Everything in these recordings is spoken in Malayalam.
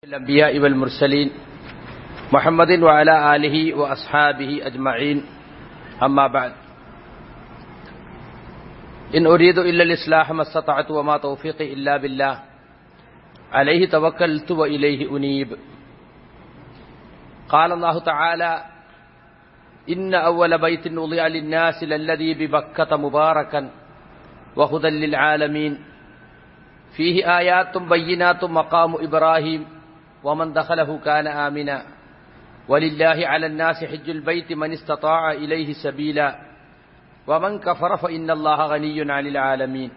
الأنبياء والمرسلين محمد وعلى آله وأصحابه أجمعين أما بعد إن أريد إلا الإصلاح ما استطعت وما توفيقي إلا بالله عليه توكلت وإليه أنيب قال الله تعالى إن أول بيت وضع للناس للذي ببكة مباركا وهدى للعالمين فيه آيات بينات مقام إبراهيم ومن دخله كان آمنا ولله على الناس حج البيت من استطاع إليه سبيلا ومن كفر فإن الله غني عن العالمين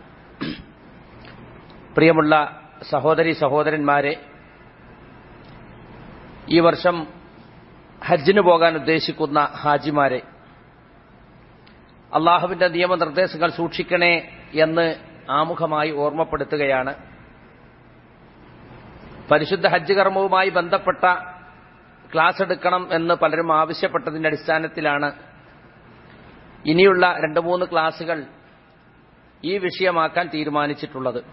പ്രിയമുള്ള സഹോദരി സഹോദരന്മാരെ ഈ വർഷം ഹജ്ജിന് പോകാൻ ഉദ്ദേശിക്കുന്ന ഹാജിമാരെ അള്ളാഹുവിന്റെ നിയമനിർദ്ദേശങ്ങൾ സൂക്ഷിക്കണേ എന്ന് ആമുഖമായി ഓർമ്മപ്പെടുത്തുകയാണ് പരിശുദ്ധ ഹജ്ജ് കർമ്മവുമായി ബന്ധപ്പെട്ട ക്ലാസ് എടുക്കണം എന്ന് പലരും ആവശ്യപ്പെട്ടതിന്റെ അടിസ്ഥാനത്തിലാണ് ഇനിയുള്ള രണ്ട് മൂന്ന് ക്ലാസുകൾ ഈ വിഷയമാക്കാൻ തീരുമാനിച്ചിട്ടുള്ളത്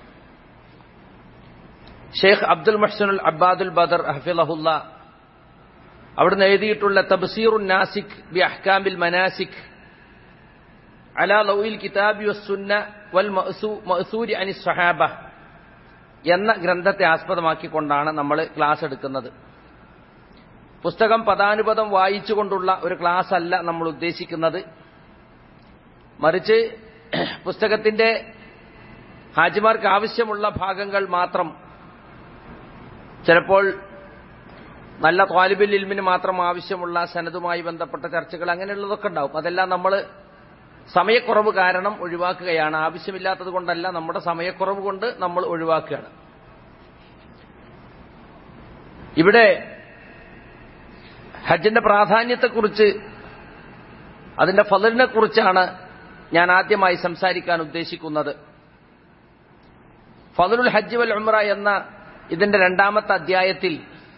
ഷെയ്ഖ് അബ്ദുൽ മഹ്സനുൽ അബ്ബാദുൽ ബദർ ഹഫിലഹുല്ല അവിടുന്ന് എഴുതിയിട്ടുള്ള തബ്സീറുൻ നാസിക് ബി അഹ്കാമിൽ മനാസിക് അലാ ലൗയിൽ കിതാബി വസ്സുന്ന വൽ മഅസൂരി അനി സഹാബ എന്ന ഗ്രന്ഥത്തെ ആസ്പദമാക്കിക്കൊണ്ടാണ് നമ്മൾ ക്ലാസ് എടുക്കുന്നത് പുസ്തകം പദാനുപദം വായിച്ചുകൊണ്ടുള്ള ഒരു ക്ലാസ് അല്ല നമ്മൾ ഉദ്ദേശിക്കുന്നത് മറിച്ച് പുസ്തകത്തിന്റെ ഹാജിമാർക്ക് ആവശ്യമുള്ള ഭാഗങ്ങൾ മാത്രം ചിലപ്പോൾ നല്ല ത്വാലിബിൽ ഇൽമിന് മാത്രം ആവശ്യമുള്ള സനതുമായി ബന്ധപ്പെട്ട ചർച്ചകൾ അങ്ങനെയുള്ളതൊക്കെ ഉണ്ടാവും അതെല്ലാം നമ്മൾ സമയക്കുറവ് കാരണം ഒഴിവാക്കുകയാണ് ആവശ്യമില്ലാത്തത് കൊണ്ടല്ല നമ്മുടെ സമയക്കുറവ് കൊണ്ട് നമ്മൾ ഒഴിവാക്കുകയാണ് ഇവിടെ ഹജ്ജിന്റെ പ്രാധാന്യത്തെക്കുറിച്ച് അതിന്റെ ഫലറിനെ കുറിച്ചാണ് ഞാൻ ആദ്യമായി സംസാരിക്കാൻ ഉദ്ദേശിക്കുന്നത് ഫലുൽ ഹജ്ജ് വൽ ഉമ്ര എന്ന ഇതിന്റെ രണ്ടാമത്തെ അധ്യായത്തിൽ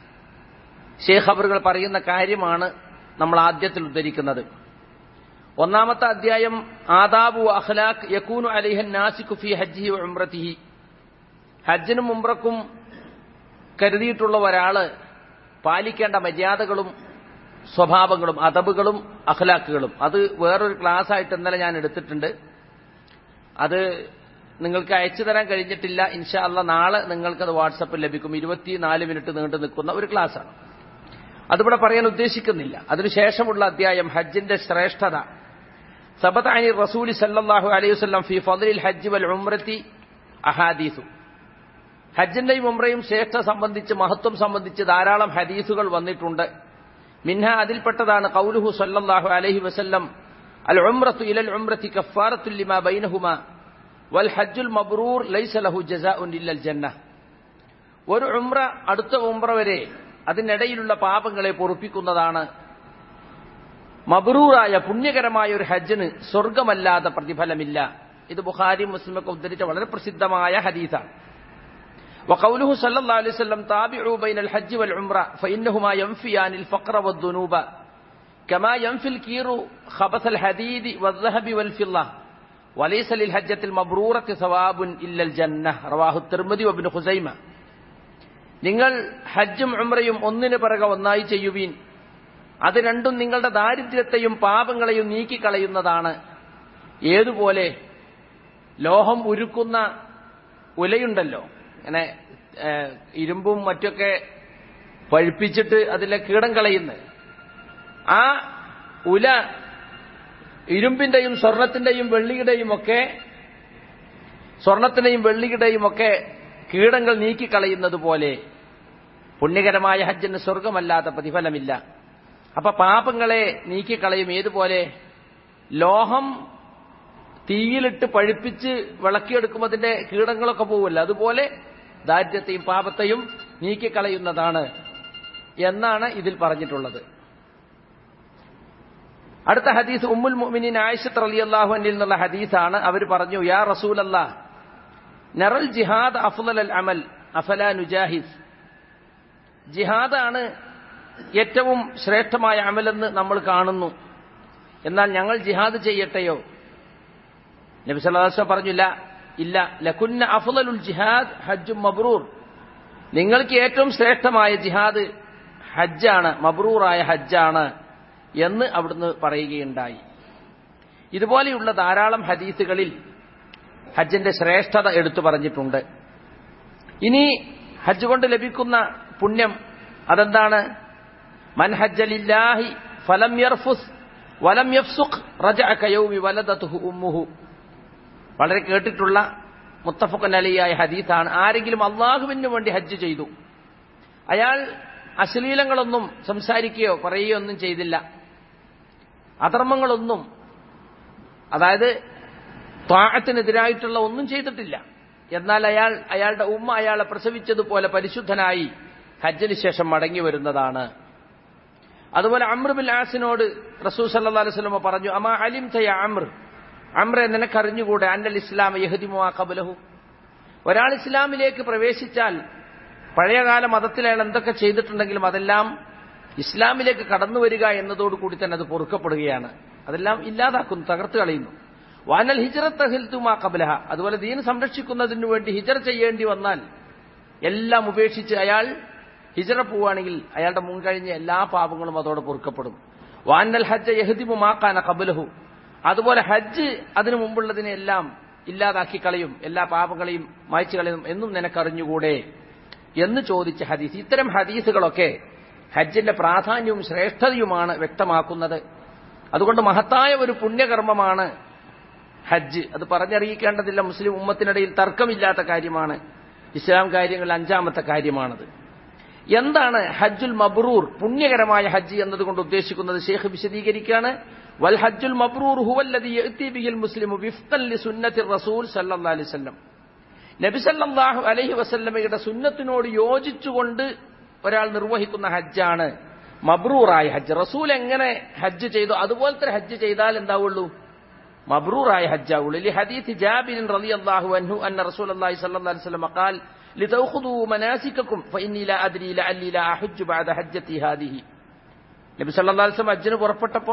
ഷേഖ് അവറുകൾ പറയുന്ന കാര്യമാണ് നമ്മൾ ആദ്യത്തിൽ ഉദ്ധരിക്കുന്നത് ഒന്നാമത്തെ അധ്യായം ആദാബു അഖ്ലാഖ് യക്കൂനു അലിഹൻ നാസിഖു ഫി ഹജ്ജി ഉംറത്തിഹി ഹജ്ജിനും ഉംറക്കും കരുതിയിട്ടുള്ള ഒരാള് പാലിക്കേണ്ട മര്യാദകളും സ്വഭാവങ്ങളും അതബുകളും അഖ്ലാഖുകളും അത് വേറൊരു ക്ലാസ് ആയിട്ട് ഇന്നലെ ഞാൻ എടുത്തിട്ടുണ്ട് അത് നിങ്ങൾക്ക് അയച്ചു തരാൻ കഴിഞ്ഞിട്ടില്ല ഇൻഷാ അല്ല നാളെ നിങ്ങൾക്കത് വാട്സപ്പിൽ ലഭിക്കും ഇരുപത്തിനാല് മിനിറ്റ് നീണ്ടു നിൽക്കുന്ന ഒരു ക്ലാസ്സാണ് അതിവിടെ പറയാൻ ഉദ്ദേശിക്കുന്നില്ല അതിനുശേഷമുള്ള അധ്യായം ഹജ്ജിന്റെ ശ്രേഷ്ഠത സബത്ത് അനി റസൂലി സല്ലാഹു അലൈഹി വസ്ലം ഫി ഫദലിൽ ഹജ്ജ് വൽ ഉംറത്തി അഹാദീസു ഹജ്ജിന്റെയും ഉംറയും ശ്രേഷ്ഠ സംബന്ധിച്ച് മഹത്വം സംബന്ധിച്ച് ധാരാളം ഹദീസുകൾ വന്നിട്ടുണ്ട് മിൻഹ അതിൽപ്പെട്ടതാണ് കൗലുഹു സല്ലല്ലാഹു അലൈഹി വസല്ലം അൽ ഉംറത്തു ഇലൽ ഉംറത്തി കഫാറത്തുൽ ലിമാ ബൈനഹുമ വൽ ഹജ്ജുൽ മബ്രൂർ ലൈസ ലഹു ജസാഉൻ ഇല്ലൽ ജന്ന ഒരു ഉംറ അടുത്ത ഉംറ വരെ അതിനിടയിലുള്ള പാപങ്ങളെ പൊറുപ്പിക്കുന്നതാണ് മബ്രൂറായ പുണ്യകരമായ ഒരു ഹജ്ജിന് സ്വർഗമല്ലാതെ പ്രതിഫലമില്ല ഇത് ബുഖാരി മുസ്ലിമൊക്കെ ഉദ്ധരിച്ച വളരെ പ്രസിദ്ധമായ ഹദീസാണ് وقوله صلى الله عليه وسلم تابعوا بين الحج والعمرة فإنهما ينفيان الفقر والذنوب كما ينفي الكير خبث الحديد والذهب والفضة وليس للحجة المبرورة ثواب إلا الجنة رواه الترمذي وابن خزيمة നിങ്ങൾ ഹജ്ജും ഉംറയും ഒന്നിനു പിറകെ ഒന്നായി ചെയ്യുവീൻ അത് രണ്ടും നിങ്ങളുടെ ദാരിദ്ര്യത്തെയും പാപങ്ങളെയും നീക്കിക്കളയുന്നതാണ് ഏതുപോലെ ലോഹം ഉരുക്കുന്ന ഉലയുണ്ടല്ലോ ഇങ്ങനെ ഇരുമ്പും മറ്റൊക്കെ പഴുപ്പിച്ചിട്ട് അതിലെ കീടം കളയുന്നത് ആ ഉല ഇരുമ്പിന്റെയും സ്വർണത്തിന്റെയും വെള്ളിയുടെയും ഒക്കെ സ്വർണത്തിന്റെയും വെള്ളിയുടെയും ഒക്കെ കീടങ്ങൾ നീക്കിക്കളയുന്നത് പോലെ പുണ്യകരമായ ഹജ്ജിന് സ്വർഗമല്ലാത്ത പ്രതിഫലമില്ല അപ്പൊ പാപങ്ങളെ നീക്കിക്കളയും ഏതുപോലെ ലോഹം തീയിലിട്ട് പഴുപ്പിച്ച് വിളക്കിയെടുക്കുമ്പോൾ അതിന്റെ കീടങ്ങളൊക്കെ പോവില്ല അതുപോലെ ദാരിദ്ര്യത്തെയും പാപത്തെയും നീക്കിക്കളയുന്നതാണ് എന്നാണ് ഇതിൽ പറഞ്ഞിട്ടുള്ളത് അടുത്ത ഹദീസ് ഉമ്മുൽ മുഅ്മിനീൻ ആയിഷത്ത് റളിയല്ലാഹു അൻഹയിൽ നിന്നുള്ള ഹദീസാണ് അവർ പറഞ്ഞു യാ റസൂലല്ലാ നറൽ ജിഹാദ് അഫ്ളൽ അൽ അമൽ അഫല നുജാഹിസ് ജിഹാദാണ് ഏറ്റവും ശ്രേഷ്ഠമായ അമലെന്ന് നമ്മൾ കാണുന്നു എന്നാൽ ഞങ്ങൾ ജിഹാദ് ചെയ്യട്ടെയോ നബി സല്ലല്ലാഹു അലൈഹി വസല്ലം പറഞ്ഞില്ല ഇല്ല ലകുന്ന അഫ്ളലുൽ ജിഹാദ് ഹജ്ജും മബ്രൂർ നിങ്ങൾക്ക് ഏറ്റവും ശ്രേഷ്ഠമായ ജിഹാദ് ഹജ്ജാണ് മബ്രൂറായ ഹജ്ജാണ് എന്ന് അവിടുന്ന് പറയുകയുണ്ടായി ഇതുപോലെയുള്ള ധാരാളം ഹദീസുകളിൽ ഹജ്ജിന്റെ ശ്രേഷ്ഠത എടുത്തു പറഞ്ഞിട്ടുണ്ട് ഇനി ഹജ്ജ് കൊണ്ട് ലഭിക്കുന്ന പുണ്യം അതെന്താണ് മൻ ഹജ്ജലില്ലാഹി ഫലം യർഫുസ് വലം യഫ്സുഖ് റജഅ കയൗമി വലദതുഹു ഉമ്മുഹു വളരെ കേട്ടിട്ടുള്ള മുത്തഫഖൻ അലിയായ ഹദീത്താണ് ആരെങ്കിലും അള്ളാഹുവിന് വേണ്ടി ഹജ്ജ് ചെയ്തു അയാൾ അശ്ലീലങ്ങളൊന്നും സംസാരിക്കുകയോ പറയുകയോ ഒന്നും ചെയ്തില്ല അധർമ്മങ്ങളൊന്നും അതായത് ത്വാഴത്തിനെതിരായിട്ടുള്ള ഒന്നും ചെയ്തിട്ടില്ല എന്നാൽ അയാൾ അയാളുടെ ഉമ്മ അയാളെ പ്രസവിച്ചതുപോലെ പരിശുദ്ധനായി ഹജ്ജിന് ശേഷം മടങ്ങി വരുന്നതാണ് അതുപോലെ അമ്രുബിൽ ആസിനോട് റസൂ സല്ലാ അലുവലമ പറഞ്ഞു അമാ അലിം തയ അമ്ര അമ്രെ നിനക്കറിഞ്ഞുകൂടെ അന്നൽ ഇസ്ലാം യഹദിമുആ കബലഹു ഒരാൾ ഇസ്ലാമിലേക്ക് പ്രവേശിച്ചാൽ പഴയകാല മതത്തിൽ അയാൾ എന്തൊക്കെ ചെയ്തിട്ടുണ്ടെങ്കിലും അതെല്ലാം ഇസ്ലാമിലേക്ക് കടന്നു വരിക എന്നതോടുകൂടി തന്നെ അത് പൊറുക്കപ്പെടുകയാണ് അതെല്ലാം ഇല്ലാതാക്കുന്നു തകർത്ത് കളയുന്നു വാനൽ ഹിജറത്ത് ഹിൽത്തുമാ കബലഹ അതുപോലെ ദീൻ സംരക്ഷിക്കുന്നതിനു വേണ്ടി ഹിജറ ചെയ്യേണ്ടി വന്നാൽ എല്ലാം ഉപേക്ഷിച്ച് അയാൾ ഹിജറ പോവുകയാണെങ്കിൽ അയാളുടെ മുൻകഴിഞ്ഞ എല്ലാ പാപങ്ങളും അതോടെ പൊറുക്കപ്പെടും വാനൽ ഹജ്ജ യഹദിമു മാക്കാന കബലഹു അതുപോലെ ഹജ്ജ് അതിനു മുമ്പുള്ളതിനെല്ലാം ഇല്ലാതാക്കി കളയും എല്ലാ പാപങ്ങളെയും മായ്ച്ചു കളയും എന്നും നിനക്കറിഞ്ഞുകൂടെ എന്ന് ചോദിച്ച ഹദീസ് ഇത്തരം ഹദീസുകളൊക്കെ ഹജ്ജിന്റെ പ്രാധാന്യവും ശ്രേഷ്ഠതയുമാണ് വ്യക്തമാക്കുന്നത് അതുകൊണ്ട് മഹത്തായ ഒരു പുണ്യകർമ്മമാണ് ഹജ്ജ് അത് പറഞ്ഞറിയിക്കേണ്ടതില്ല മുസ്ലിം ഉമ്മത്തിനിടയിൽ തർക്കമില്ലാത്ത കാര്യമാണ് ഇസ്ലാം കാര്യങ്ങളിൽ അഞ്ചാമത്തെ കാര്യമാണത് എന്താണ് ഹജ്ജുൽ മബ്രൂർ പുണ്യകരമായ ഹജ്ജ് എന്നതുകൊണ്ട് ഉദ്ദേശിക്കുന്നത് ഷേഖ് വിശദീകരിക്കുകയാണ് വൽ ഹജ്ജുൽ മബ്രൂർ ഹുവല്ലദി യഅതി ബിഹിൽ മുസ്ലിമു വിഫ്തൻ ലിസുന്നത്തി റസൂൽ സല്ലല്ലാഹു അലൈഹി വസല്ലം നബി സല്ലല്ലാഹു അലൈഹി വസല്ലമയുടെ സുന്നത്തിനോട് യോജിച്ചുകൊണ്ട് ഒരാൾ നിർവഹിക്കുന്ന ഹജ്ജാണ് മബ്രൂറായ ഹജ്ജ് റസൂൽ എങ്ങനെ ഹജ്ജ് ചെയ്തു അതുപോലത്തെ ഹജ്ജ് ചെയ്താൽ എന്താവുള്ളൂ മബ്രൂറായ ഹജ്ജാവുള്ളൂ ലി ഹദീസ് ജാബിർ റളിയല്ലാഹു അൻഹു അന്ന റസൂലുള്ളാഹി സ്വല്ലല്ലാഹു അലൈഹി വസല്ലം ഖാൽ لتأخذوا مناسككم فإني لا أدري لعلي لا أحج بعد حجتي هذه നബി സല്ലല്ലാഹു അലൈഹി വസല്ലം ഹജ്ജിന് പുറപ്പെട്ടപ്പോ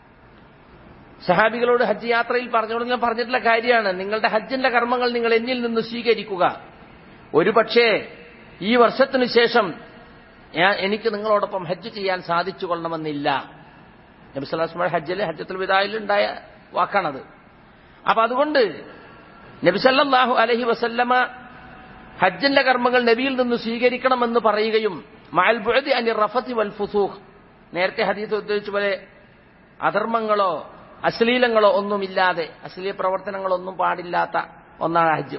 സഹാബികളോട് ഹജ്ജ് യാത്രയിൽ പറഞ്ഞോട് ഞാൻ പറഞ്ഞിട്ടുള്ള കാര്യമാണ് നിങ്ങളുടെ ഹജ്ജിന്റെ കർമ്മങ്ങൾ നിങ്ങൾ എന്നിൽ നിന്ന് സ്വീകരിക്കുക ഒരു പക്ഷേ ഈ വർഷത്തിനു ശേഷം ഞാൻ എനിക്ക് നിങ്ങളോടൊപ്പം ഹജ്ജ് ചെയ്യാൻ സാധിച്ചു കൊള്ളണമെന്നില്ല നബി സല്ലാസ്മയുടെ ഹജ്ജിൽ ഹജ്ജത്തുൽ വിദായിൽ ഉണ്ടായ വാക്കാണത് അപ്പൊ അതുകൊണ്ട് നബി സല്ലല്ലാഹു അലഹി വസല്ലമ ഹജ്ജിന്റെ കർമ്മങ്ങൾ നബിയിൽ നിന്ന് സ്വീകരിക്കണമെന്ന് പറയുകയും മഅൽ ബുഅദി അനി റഫത്തി വൽ ഫുസൂഖ് നേരത്തെ ഹദീസ് ഉദ്ദേശിച്ച പോലെ അധർമ്മങ്ങളോ അശ്ലീലങ്ങളോ ഒന്നുമില്ലാതെ അശ്ലീല പ്രവർത്തനങ്ങളൊന്നും പാടില്ലാത്ത ഒന്നാണ് ഹജ്ജ്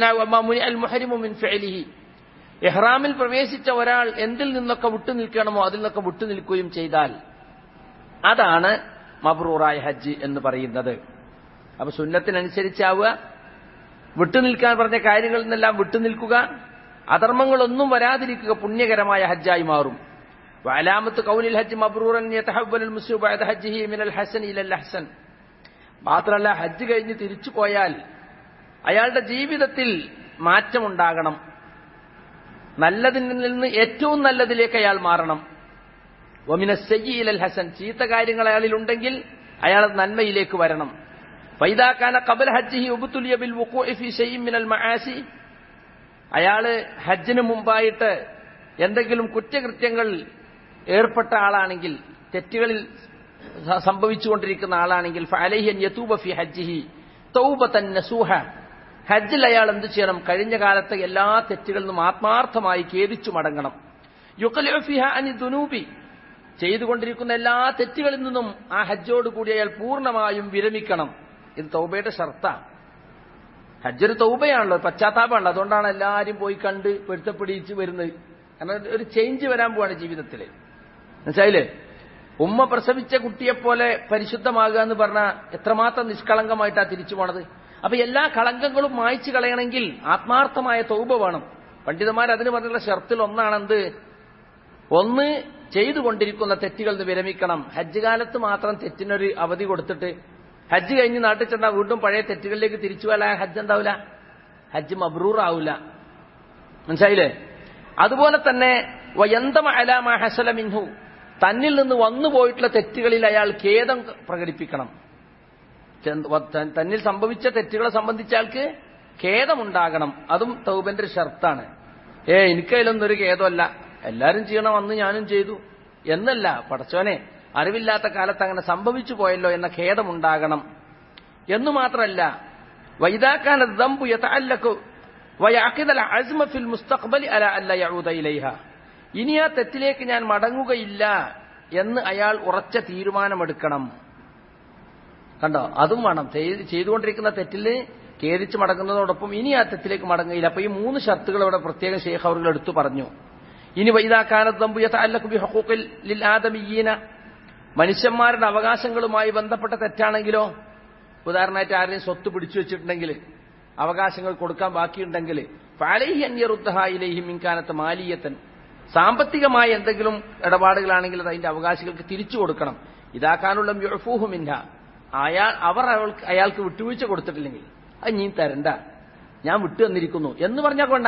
വല്യംതിനാഹി എഹ്റാമിൽ പ്രവേശിച്ച ഒരാൾ എന്തിൽ നിന്നൊക്കെ വിട്ടു നിൽക്കണമോ അതിൽ നിന്നൊക്കെ വിട്ടു നിൽക്കുകയും ചെയ്താൽ അതാണ് മബ്രൂറായ ഹജ്ജ് എന്ന് പറയുന്നത് അപ്പൊ സുന്നത്തിനനുസരിച്ചാവുക വിട്ടുനിൽക്കാൻ പറഞ്ഞ കാര്യങ്ങളിൽ നിന്നെല്ലാം വിട്ടുനിൽക്കുക അധർമ്മങ്ങളൊന്നും വരാതിരിക്കുക പുണ്യകരമായ ഹജ്ജായി മാറും وعلامة كون الحج مبرورا يتحول المسلم بعد حجه من الحسن إلى الأحسن മാത്രമല്ല ഹജ്ജ് കഴിഞ്ഞ് തിരിച്ചു പോയാൽ അയാളുടെ ജീവിതത്തിൽ മാറ്റമുണ്ടാകണം നല്ലതിൽ നിന്ന് ഏറ്റവും നല്ലതിലേക്ക് അയാൾ മാറണം ഒമിന സയ്യിൽ ഹസൻ ചീത്ത കാര്യങ്ങൾ അയാളിൽ ഉണ്ടെങ്കിൽ അയാൾ നന്മയിലേക്ക് വരണം ഫൈദാക്കാന കബൽ ഹജ്ജിഹി ഉബുത്തുലിയ ബിൽ ഫി ഷൈഇൻ മിനൽ മആസി അയാള് ഹജ്ജിന് മുമ്പായിട്ട് എന്തെങ്കിലും കുറ്റകൃത്യങ്ങൾ ഏർപ്പെട്ട ആളാണെങ്കിൽ തെറ്റുകളിൽ സംഭവിച്ചുകൊണ്ടിരിക്കുന്ന ആളാണെങ്കിൽ ഫഅലൈഹി യതൂബ ഫി ഹജ്ജിഹി തൗബതൻ നസൂഹ ഹജ്ജിൽ അയാൾ എന്ത് ചെയ്യണം കഴിഞ്ഞ കാലത്തെ എല്ലാ തെറ്റുകളിൽ നിന്നും ആത്മാർത്ഥമായി ഖേദിച്ചു മടങ്ങണം യുഖലിഉ ഫിഹ അനി ദുനൂബി ചെയ്തുകൊണ്ടിരിക്കുന്ന എല്ലാ തെറ്റുകളിൽ നിന്നും ആ ഹജ്ജോട് കൂടി അയാൾ പൂർണ്ണമായും വിരമിക്കണം ഇത് തൗബയുടെ ഷർത്താണ് ഹജ്ജൊരു തൗബയാണല്ലോ പശ്ചാത്താപമാണല്ലോ അതുകൊണ്ടാണ് എല്ലാവരും പോയി കണ്ട് പൊരുത്തപ്പിടിച്ച് വരുന്നത് കാരണം ഒരു ചേഞ്ച് വരാൻ പോവാണ് ജീവിതത്തിൽ മനസ്സിലായില്ലേ ഉമ്മ പ്രസവിച്ച കുട്ടിയെപ്പോലെ പരിശുദ്ധമാകുക എന്ന് പറഞ്ഞാൽ എത്രമാത്രം നിഷ്കളങ്കമായിട്ടാ തിരിച്ചു പോണത് അപ്പൊ എല്ലാ കളങ്കങ്ങളും മായ്ച്ചു കളയണമെങ്കിൽ ആത്മാർത്ഥമായ തൗബ വേണം പണ്ഡിതന്മാർ അതിന് പറഞ്ഞുള്ള ഷർത്തിൽ ഒന്നാണെന്ത് ഒന്ന് ചെയ്തുകൊണ്ടിരിക്കുന്ന തെറ്റുകളിൽ നിന്ന് വിരമിക്കണം ഹജ്ജ് കാലത്ത് മാത്രം തെറ്റിനൊരു അവധി കൊടുത്തിട്ട് ഹജ്ജ് കഴിഞ്ഞ് നാട്ടിൽ ചെന്നാൽ വീണ്ടും പഴയ തെറ്റുകളിലേക്ക് തിരിച്ചു പോയാൽ ഹജ്ജ് എന്താവില്ല ഹജ്ജ് മബ്രൂർ ആവില്ല മനസ്സിലായില്ലേ അതുപോലെ തന്നെ വയന്തമ അലാമ ഹസല മിൻഹു തന്നിൽ നിന്ന് വന്നു പോയിട്ടുള്ള തെറ്റുകളിൽ അയാൾ ഖേദം പ്രകടിപ്പിക്കണം തന്നിൽ സംഭവിച്ച തെറ്റുകളെ സംബന്ധിച്ച ആൾക്ക് ഖേദമുണ്ടാകണം അതും തൗബന്റെ ഒരു ഷർത്താണ് ഏ എനിക്കതിലൊന്നും ഒരു ഖേദമല്ല എല്ലാരും ചെയ്യണം അന്ന് ഞാനും ചെയ്തു എന്നല്ല പടച്ചോനെ അറിവില്ലാത്ത കാലത്ത് അങ്ങനെ സംഭവിച്ചു പോയല്ലോ എന്ന ഖേദമുണ്ടാകണം എന്നു മാത്രമല്ല വൈദാക്കാൻ ദമ്പു യതഅല്ലഖു വയഅഖിദൽ അസ്മ ഫിൽ മുസ്തഖ്ബലി അല അല്ല യഊദ ഇലൈഹ ഇനി ആ തെറ്റിലേക്ക് ഞാൻ മടങ്ങുകയില്ല എന്ന് അയാൾ ഉറച്ച തീരുമാനമെടുക്കണം കണ്ടോ അതും വേണം ചെയ്ത് ചെയ്തുകൊണ്ടിരിക്കുന്ന തെറ്റിൽ ഖേദിച്ച് മടങ്ങുന്നതോടൊപ്പം ഇനി ആ തെറ്റിലേക്ക് മടങ്ങുകയില്ല അപ്പൊ ഈ മൂന്ന് ഷർത്തുകൾ ഇവിടെ പ്രത്യേകം ഷേഖ് അവർ എടുത്തു പറഞ്ഞു ഇനി വൈദാക്കാനീന മനുഷ്യന്മാരുടെ അവകാശങ്ങളുമായി ബന്ധപ്പെട്ട തെറ്റാണെങ്കിലോ ഉദാഹരണമായിട്ട് ആരെയും സ്വത്ത് പിടിച്ചു വെച്ചിട്ടുണ്ടെങ്കിൽ അവകാശങ്ങൾ കൊടുക്കാൻ ബാക്കിയുണ്ടെങ്കിൽ ഫാലഹി അന്യറുദ്ധഹായിലേഹിം ഇൻകാനത്ത് മാലീയത്തൻ സാമ്പത്തികമായ എന്തെങ്കിലും ഇടപാടുകളാണെങ്കിൽ അത് അതിന്റെ അവകാശികൾക്ക് തിരിച്ചു കൊടുക്കണം ഇതാക്കാനുള്ള യുഴഫൂഹുമില്ല അയാൾ അവർ അയാൾക്ക് അയാൾക്ക് വിട്ടുവീഴ്ച കൊടുത്തിട്ടില്ലെങ്കിൽ അത് നീ തരണ്ട ഞാൻ വിട്ടു തന്നിരിക്കുന്നു എന്ന് പറഞ്ഞാൽ കൊണ്ട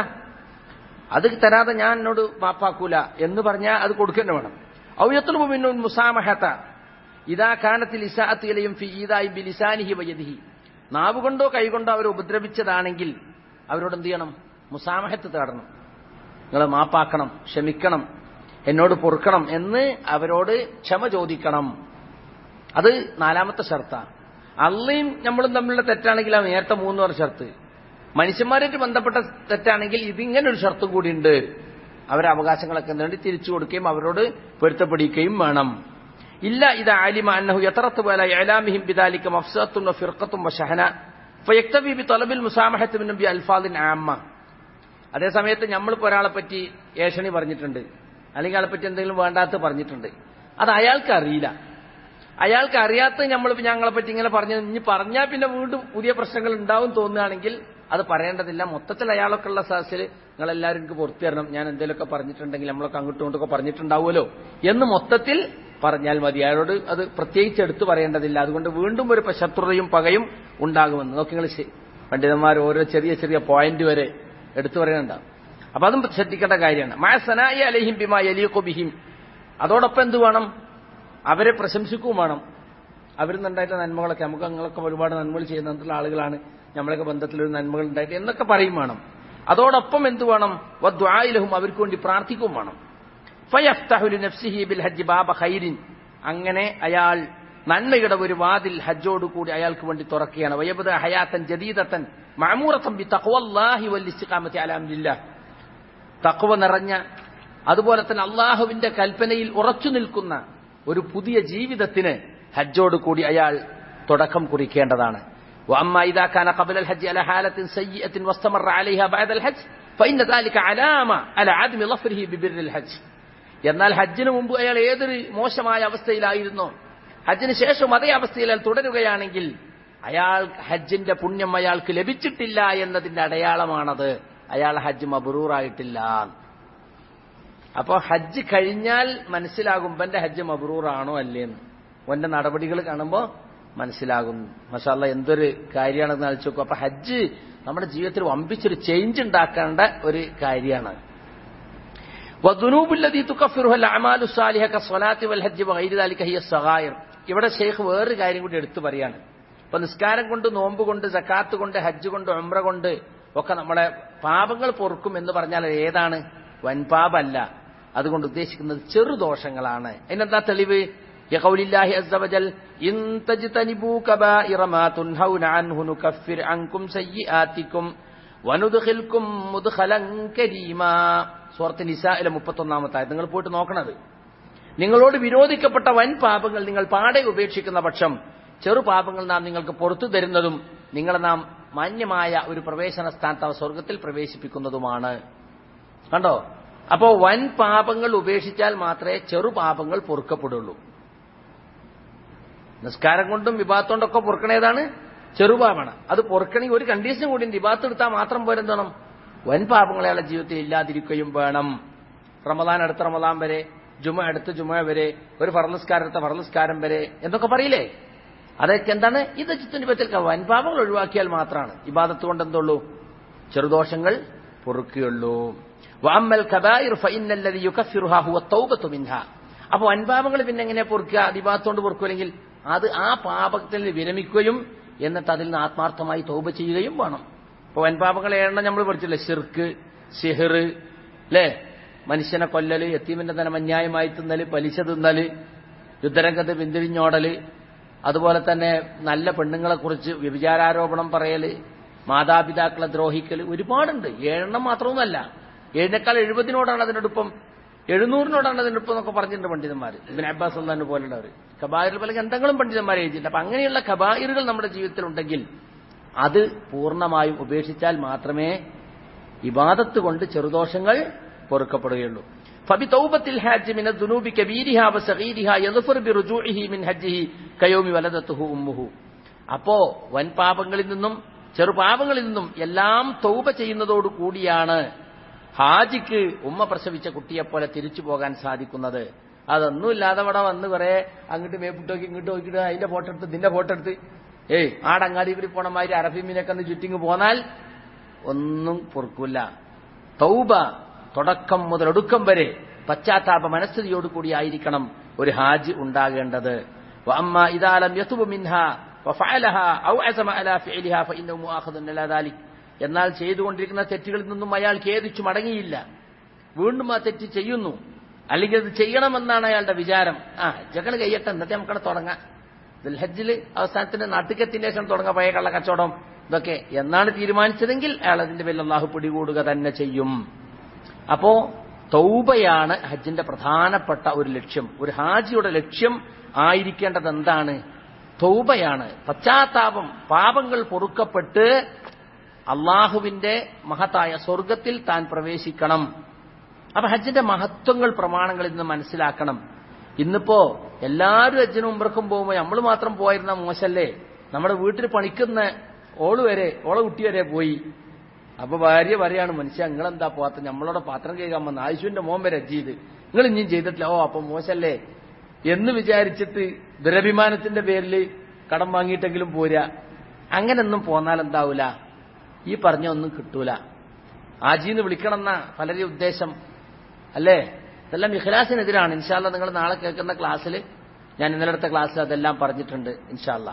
അത് തരാതെ ഞാൻ എന്നോട് മാപ്പാക്കൂല എന്ന് പറഞ്ഞാൽ അത് കൊടുക്കേണ്ട വേണം ഔയത്തുൽ മിന്നുൻ മുസാമഹത്ത ഇതാ കാനത്തിൽ ഇസാത്തിലെയും ഫി ഈദായി ബിലിസാനിഹി വയദിഹി നാവ് കൊണ്ടോ കൈകൊണ്ടോ അവരെ ഉപദ്രവിച്ചതാണെങ്കിൽ അവരോട് എന്ത് ചെയ്യണം മുസാമഹത്ത് തേടണം നിങ്ങൾ മാപ്പാക്കണം ക്ഷമിക്കണം എന്നോട് പൊറുക്കണം എന്ന് അവരോട് ക്ഷമ ചോദിക്കണം അത് നാലാമത്തെ ഷർത്താ അള്ളയും നമ്മളും തമ്മിലുള്ള തെറ്റാണെങ്കിൽ അത് നേരത്തെ മൂന്ന് വർഷം ഷർത്ത് മനുഷ്യന്മാരായിട്ട് ബന്ധപ്പെട്ട തെറ്റാണെങ്കിൽ ഇതിങ്ങനെ ഒരു ഷർത്തും കൂടിയുണ്ട് അവരെ അവകാശങ്ങളൊക്കെ നേടി തിരിച്ചു കൊടുക്കുകയും അവരോട് പൊരുത്തപ്പെടിക്കുകയും വേണം ഇല്ല ഇത് ആലിമ അന്നഹു യതറത്ത് പോലെ ഇലാമിഹിം ബിദാലിക മഫ്സത്തും വഫിർഖത്തും വശഹന ഫയക്തബി ബി തലബിൽ മുസാമഹത്ത് മിന്നും ബി അൽഫാദിൻ ആമ്മ അതേ സമയത്ത് നമ്മളിപ്പോൾ ഒരാളെ പറ്റി ഏഷണി പറഞ്ഞിട്ടുണ്ട് അല്ലെങ്കിൽ അയാളെ പറ്റി എന്തെങ്കിലും വേണ്ടാത്ത പറഞ്ഞിട്ടുണ്ട് അത് അയാൾക്ക് അറിയില്ല അയാൾക്ക് അറിയാത്ത നമ്മൾ ഞങ്ങളെ പറ്റി ഇങ്ങനെ പറഞ്ഞു ഇനി പറഞ്ഞാൽ പിന്നെ വീണ്ടും പുതിയ പ്രശ്നങ്ങൾ ഉണ്ടാവും തോന്നുകയാണെങ്കിൽ അത് പറയേണ്ടതില്ല മൊത്തത്തിൽ അയാളൊക്കെ ഉള്ള സദസ്സിൽ നിങ്ങളെല്ലാവരും എനിക്ക് പുറത്തു തരണം ഞാൻ എന്തെങ്കിലുമൊക്കെ പറഞ്ഞിട്ടുണ്ടെങ്കിൽ നമ്മളൊക്കെ അങ്ങോട്ടും ഇങ്ങോട്ടൊക്കെ പറഞ്ഞിട്ടുണ്ടാവുമല്ലോ എന്ന് മൊത്തത്തിൽ പറഞ്ഞാൽ മതി അയാളോട് അത് പ്രത്യേകിച്ച് എടുത്തു പറയേണ്ടതില്ല അതുകൊണ്ട് വീണ്ടും ഒരു ശത്രുതയും പകയും ഉണ്ടാകുമെന്ന് നോക്കി നിങ്ങൾ പണ്ഡിതന്മാർ ഓരോ ചെറിയ ചെറിയ പോയിന്റ് വരെ എടുത്തു പറയുന്നുണ്ടാവും അപ്പൊ അതും ശ്രദ്ധിക്കേണ്ട കാര്യമാണ് മായ സനായി അലഹിം ബിമാ യലീഖു ബിഹിം അതോടൊപ്പം എന്ത് വേണം അവരെ പ്രശംസിക്കുകയും വേണം അവരിൽ നിന്നുണ്ടായിട്ട് നന്മകളൊക്കെ നമുക്ക് ഞങ്ങളൊക്കെ ഒരുപാട് നന്മകൾ ചെയ്യുന്ന ആളുകളാണ് നമ്മളൊക്കെ ബന്ധത്തിലൊരു നന്മകൾ ഉണ്ടായിട്ട് എന്നൊക്കെ പറയും വേണം അതോടൊപ്പം എന്ത് വേണം വദ്വായിലഹും അവർക്ക് വേണ്ടി പ്രാർത്ഥിക്കുകയും വേണം ഫയഫ്തഹുലി നഫ്സിഹി ബിൽ ഹജ്ജ് ബാബ ഖൈരിൻ അങ്ങനെ അയാൾ നന്മയുടെ ഒരു വാതിൽ ഹജ്ജോട് കൂടി അയാൾക്ക് വേണ്ടി തുറക്കുകയാണ് വയബദ ഹയാത്തൻ ജദീദത്തൻ മഅമൂറത്തൻ ബി തഖ്വല്ലാഹി വൽ ഇസ്തിഖാമത്തി അലാ അംരില്ലാഹ് തഖ്വ നിറഞ്ഞ അതുപോലെ തന്നെ അള്ളാഹുവിന്റെ കൽപ്പനയിൽ ഉറച്ചു നിൽക്കുന്ന ഒരു പുതിയ ജീവിതത്തിന് ഹജ്ജോട് കൂടി അയാൾ തുടക്കം കുറിക്കേണ്ടതാണ് واما اذا كان قبل الحج على حاله سيئه واستمر عليها بعد الحج فان ذلك علامه على عدم ظفره ببر الحج എന്നാൽ ഹജ്ജിന് മുമ്പ് അയാൾ ഏതൊരു മോശമായ അവസ്ഥയിലായിരുന്നോ ഹജ്ജിന് ശേഷം അതേ അവസ്ഥയിൽ അയാൾ തുടരുകയാണെങ്കിൽ അയാൾ ഹജ്ജിന്റെ പുണ്യം അയാൾക്ക് ലഭിച്ചിട്ടില്ല എന്നതിന്റെ അടയാളമാണത് അയാൾ ഹജ്ജ് മബ്രൂറായിട്ടില്ല അപ്പോ ഹജ്ജ് കഴിഞ്ഞാൽ മനസ്സിലാകും എന്റെ ഹജ്ജ് മബ്രൂറാണോ അല്ലേന്ന് ഓന്റെ നടപടികൾ കാണുമ്പോൾ മനസ്സിലാകും മഷാല്ല എന്തൊരു കാര്യമാണെന്ന് ആലോചിച്ച് നോക്കും അപ്പൊ ഹജ്ജ് നമ്മുടെ ജീവിതത്തിൽ വമ്പിച്ചൊരു ചേഞ്ച് ഉണ്ടാക്കേണ്ട ഒരു കാര്യമാണ് ഇവിടെ ഷെയ്ഖ് വേറൊരു കാര്യം കൂടി എടുത്തു പറയാണ് ഇപ്പൊ നിസ്കാരം കൊണ്ട് നോമ്പ് കൊണ്ട് ജക്കാത്ത് കൊണ്ട് ഹജ്ജ് കൊണ്ട് ഉംറ കൊണ്ട് ഒക്കെ നമ്മളെ പാപങ്ങൾ പൊറുക്കും എന്ന് പറഞ്ഞാൽ ഏതാണ് വൻപാപല്ല അതുകൊണ്ട് ഉദ്ദേശിക്കുന്നത് ചെറുദോഷങ്ങളാണ് അതിനെന്താ തെളിവ് يقول الله عز وجل إن تجتنبوا كبائر ما تنهون عنه نكفر عنكم سيئاتكم وندخلكم مدخلا كريما സൂറത്ത് നിസായിലെ മുപ്പത്തൊന്നാമത്തായത് നിങ്ങൾ പോയിട്ട് നോക്കണത് നിങ്ങളോട് വിരോധിക്കപ്പെട്ട വൻ പാപങ്ങൾ നിങ്ങൾ പാടെ ഉപേക്ഷിക്കുന്ന പക്ഷം ചെറു പാപങ്ങൾ നാം നിങ്ങൾക്ക് പുറത്തു തരുന്നതും നിങ്ങളെ നാം മാന്യമായ ഒരു പ്രവേശന സ്ഥാനത്ത് സ്വർഗത്തിൽ പ്രവേശിപ്പിക്കുന്നതുമാണ് കണ്ടോ അപ്പോ വൻ പാപങ്ങൾ ഉപേക്ഷിച്ചാൽ മാത്രമേ ചെറു പാപങ്ങൾ പൊറുക്കപ്പെടുള്ളൂ നിസ്കാരം കൊണ്ടും വിഭാഗത്തോണ്ടൊക്കെ പൊറുക്കണേതാണ് ചെറുപാപമാണ് അത് പൊറുക്കണമെങ്കിൽ ഒരു കണ്ടീഷൻ കൂടി വിഭാഗത്ത് എടുത്താൽ മാത്രം പോരെന്തണം വൻ പാപങ്ങളെ അയാളുടെ ജീവിതത്തിൽ ഇല്ലാതിരിക്കുകയും വേണം റമദാൻ അടുത്ത റമദാൻ വരെ ജുമ അടുത്ത ജുമ വരെ ഒരു ഫർലസ്കാരം അടുത്ത ഫർലസ്കാരം വരെ എന്നൊക്കെ പറയില്ലേ അതൊക്കെ എന്താണ് ഇത് ചിത്തനിപത്തിൽ വൻപാപങ്ങൾ ഒഴിവാക്കിയാൽ മാത്രമാണ് ഇബാദത്ത് കൊണ്ട് എന്തുള്ളൂ ചെറുദോഷങ്ങൾ പൊറുക്കുകയുള്ളൂ വാമ്മൽ കബായിർ ഫൈനല്ലതി യുക്കഫിറുഹ ഹുവ തൗബത്തു മിൻഹ അപ്പൊ വൻപാപങ്ങൾ പിന്നെ എങ്ങനെ പൊറുക്കുക അതിബാത്തോണ്ട് പൊറുക്കുമെങ്കിൽ അത് ആ പാപത്തിൽ വിരമിക്കുകയും എന്നിട്ട് അതിൽ നിന്ന് ആത്മാർത്ഥമായി തൗബ ചെയ്യുകയും വേണം ഇപ്പൊ വൻപാപങ്ങൾ എണ്ണം നമ്മൾ പഠിച്ചില്ലേ ഷിർക്ക് സിഹർ അല്ലേ മനുഷ്യനെ കൊല്ലല് എത്തീമിന്റെ ധനം അന്യായമായി തിന്നല് പലിശ തിന്നല് യുദ്ധരംഗത്ത് പിന്തിരിഞ്ഞോടല് അതുപോലെ തന്നെ നല്ല പെണ്ണുങ്ങളെക്കുറിച്ച് വ്യഭിചാരാരോപണം പറയല് മാതാപിതാക്കളെ ദ്രോഹിക്കൽ ഒരുപാടുണ്ട് ഏഴെണ്ണം മാത്രമൊന്നുമല്ല ഏഴിനേക്കാൾ എഴുപതിനോടാണ് അതിനൊടുപ്പം എഴുന്നൂറിനോടാണ് അതിനൊപ്പം എന്നൊക്കെ പറഞ്ഞിട്ടുണ്ട് പണ്ഡിതന്മാർ ഇബിൻ അബ്ബാസ് അള്ളഹാന് പോലുള്ളവർ ഖബായിർ പല ഗ്രന്ഥങ്ങളും പണ്ഡിതന്മാർ എഴുതിയിട്ടുണ്ട് അപ്പൊ അങ്ങനെയുള്ള ഖബായിറുകൾ നമ്മുടെ ജീവിതത്തിൽ ഉണ്ടെങ്കിൽ അത് പൂർണ്ണമായും ഉപേക്ഷിച്ചാൽ മാത്രമേ ഇബാദത്ത് കൊണ്ട് ചെറുദോഷങ്ങൾ പൊറുക്കപ്പെടുകയുള്ളൂ فبتوبة الحاج من الذنوب كبيرها وصغيرها يظفر برجوعه من حجه كيوم ولدته أمه അപ്പോ വൻ പാപങ്ങളിൽ നിന്നും ചെറുപാപങ്ങളിൽ നിന്നും എല്ലാം തൗബ ചെയ്യുന്നതോടു കൂടിയാണ് ഹാജിക്ക് ഉമ്മ പ്രസവിച്ച കുട്ടിയെപ്പോലെ തിരിച്ചു പോകാൻ സാധിക്കുന്നത് അതൊന്നുമില്ലാതെ അവിടെ വന്ന് കുറെ അങ്ങോട്ട് മേപ്പിട്ട് നോക്കി ഇങ്ങോട്ട് നോക്കിയിട്ട് അതിന്റെ ഫോട്ടോ എടുത്ത് ഇതിന്റെ ഫോട്ടോ എടുത്ത് ഏയ് ആടങ്ങാടി കൂടി പോണ മാതിരി അറഫീമിനൊക്കെ ഒന്ന് ചുറ്റിങ് പോന്നാൽ ഒന്നും പൊറുക്കില്ല തൗബ തുടക്കം മുതൽ ഒടുക്കം വരെ പശ്ചാത്താപ മനസ്ഥിതിയോടുകൂടി ആയിരിക്കണം ഒരു ഹാജ് ഉണ്ടാകേണ്ടത് وأما إذا لم يتب منها وفعلها أو عزم على فعلها فإنه مؤاخذ على ذلك എന്നാൽ ചെയ്തുകൊണ്ടിരിക്കുന്ന തെറ്റുകളിൽ നിന്നും അയാൾ ഖേദിച്ചു മടങ്ങിയില്ല വീണ്ടും ആ തെറ്റ് ചെയ്യുന്നു അല്ലെങ്കിൽ അത് ചെയ്യണമെന്നാണ് അയാളുടെ വിചാരം ആ ജകൾ കയ്യട്ടെ എന്നിട്ട് നമുക്കവിടെ തുടങ്ങാം ദുൽഹജ്ജിൽ അവസാനത്തിന് നാട്ടുകത്തിന്റെ ശേഷം തുടങ്ങാം പഴയ കള്ള കച്ചവടം ഇതൊക്കെ എന്നാണ് തീരുമാനിച്ചതെങ്കിൽ അയാൾ അതിന്റെ പേരിൽ അള്ളാഹു പിടികൂടുക തന്നെ ചെയ്യും അപ്പോ തൗബയാണ് ഹജ്ജിന്റെ പ്രധാനപ്പെട്ട ഒരു ലക്ഷ്യം ഒരു ഹാജിയുടെ ലക്ഷ്യം ആയിരിക്കേണ്ടത് എന്താണ് തൗബയാണ് പശ്ചാത്താപം പാപങ്ങൾ പൊറുക്കപ്പെട്ട് അള്ളാഹുവിന്റെ മഹത്തായ സ്വർഗത്തിൽ താൻ പ്രവേശിക്കണം അപ്പൊ ഹജ്ജിന്റെ മഹത്വങ്ങൾ പ്രമാണങ്ങളിൽ നിന്ന് മനസ്സിലാക്കണം ഇന്നിപ്പോ എല്ലാവരും ഹജ്ജിനും ഉമ്രക്കും പോകുമ്പോൾ നമ്മൾ മാത്രം പോയിരുന്ന മോശല്ലേ നമ്മുടെ വീട്ടിൽ പണിക്കുന്ന ഓള് വരെ ഓളെ കുട്ടി വരെ പോയി അപ്പൊ ഭാര്യ പറയാണ് മനുഷ്യ നിങ്ങളെന്താ പോകാത്ത നമ്മളോട് പാത്രം കേൾക്കാൻ വന്ന ആയുഷുവിന്റെ മോൻ വരെ ഹജ്ജ് ചെയ്ത് നിങ്ങൾ ഇനിയും ചെയ്തിട്ടില്ല ഓ അപ്പൊ മോശല്ലേ എന്ന് വിചാരിച്ചിട്ട് ദുരഭിമാനത്തിന്റെ പേരിൽ കടം വാങ്ങിയിട്ടെങ്കിലും പോരാ അങ്ങനൊന്നും പോന്നാൽ എന്താവൂല ഈ പറഞ്ഞ ഒന്നും കിട്ടൂല ആജീന്ന് വിളിക്കണമെന്ന പലരെ ഉദ്ദേശം അല്ലേ ഇതെല്ലാം ഇഖ്ലാസിനെതിരാണ് ഇൻഷാല്ല നിങ്ങൾ നാളെ കേൾക്കുന്ന ക്ലാസ്സിൽ ഞാൻ ഇന്നലെ അടുത്ത ക്ലാസ്സിൽ അതെല്ലാം പറഞ്ഞിട്ടുണ്ട് ഇൻഷാല്ല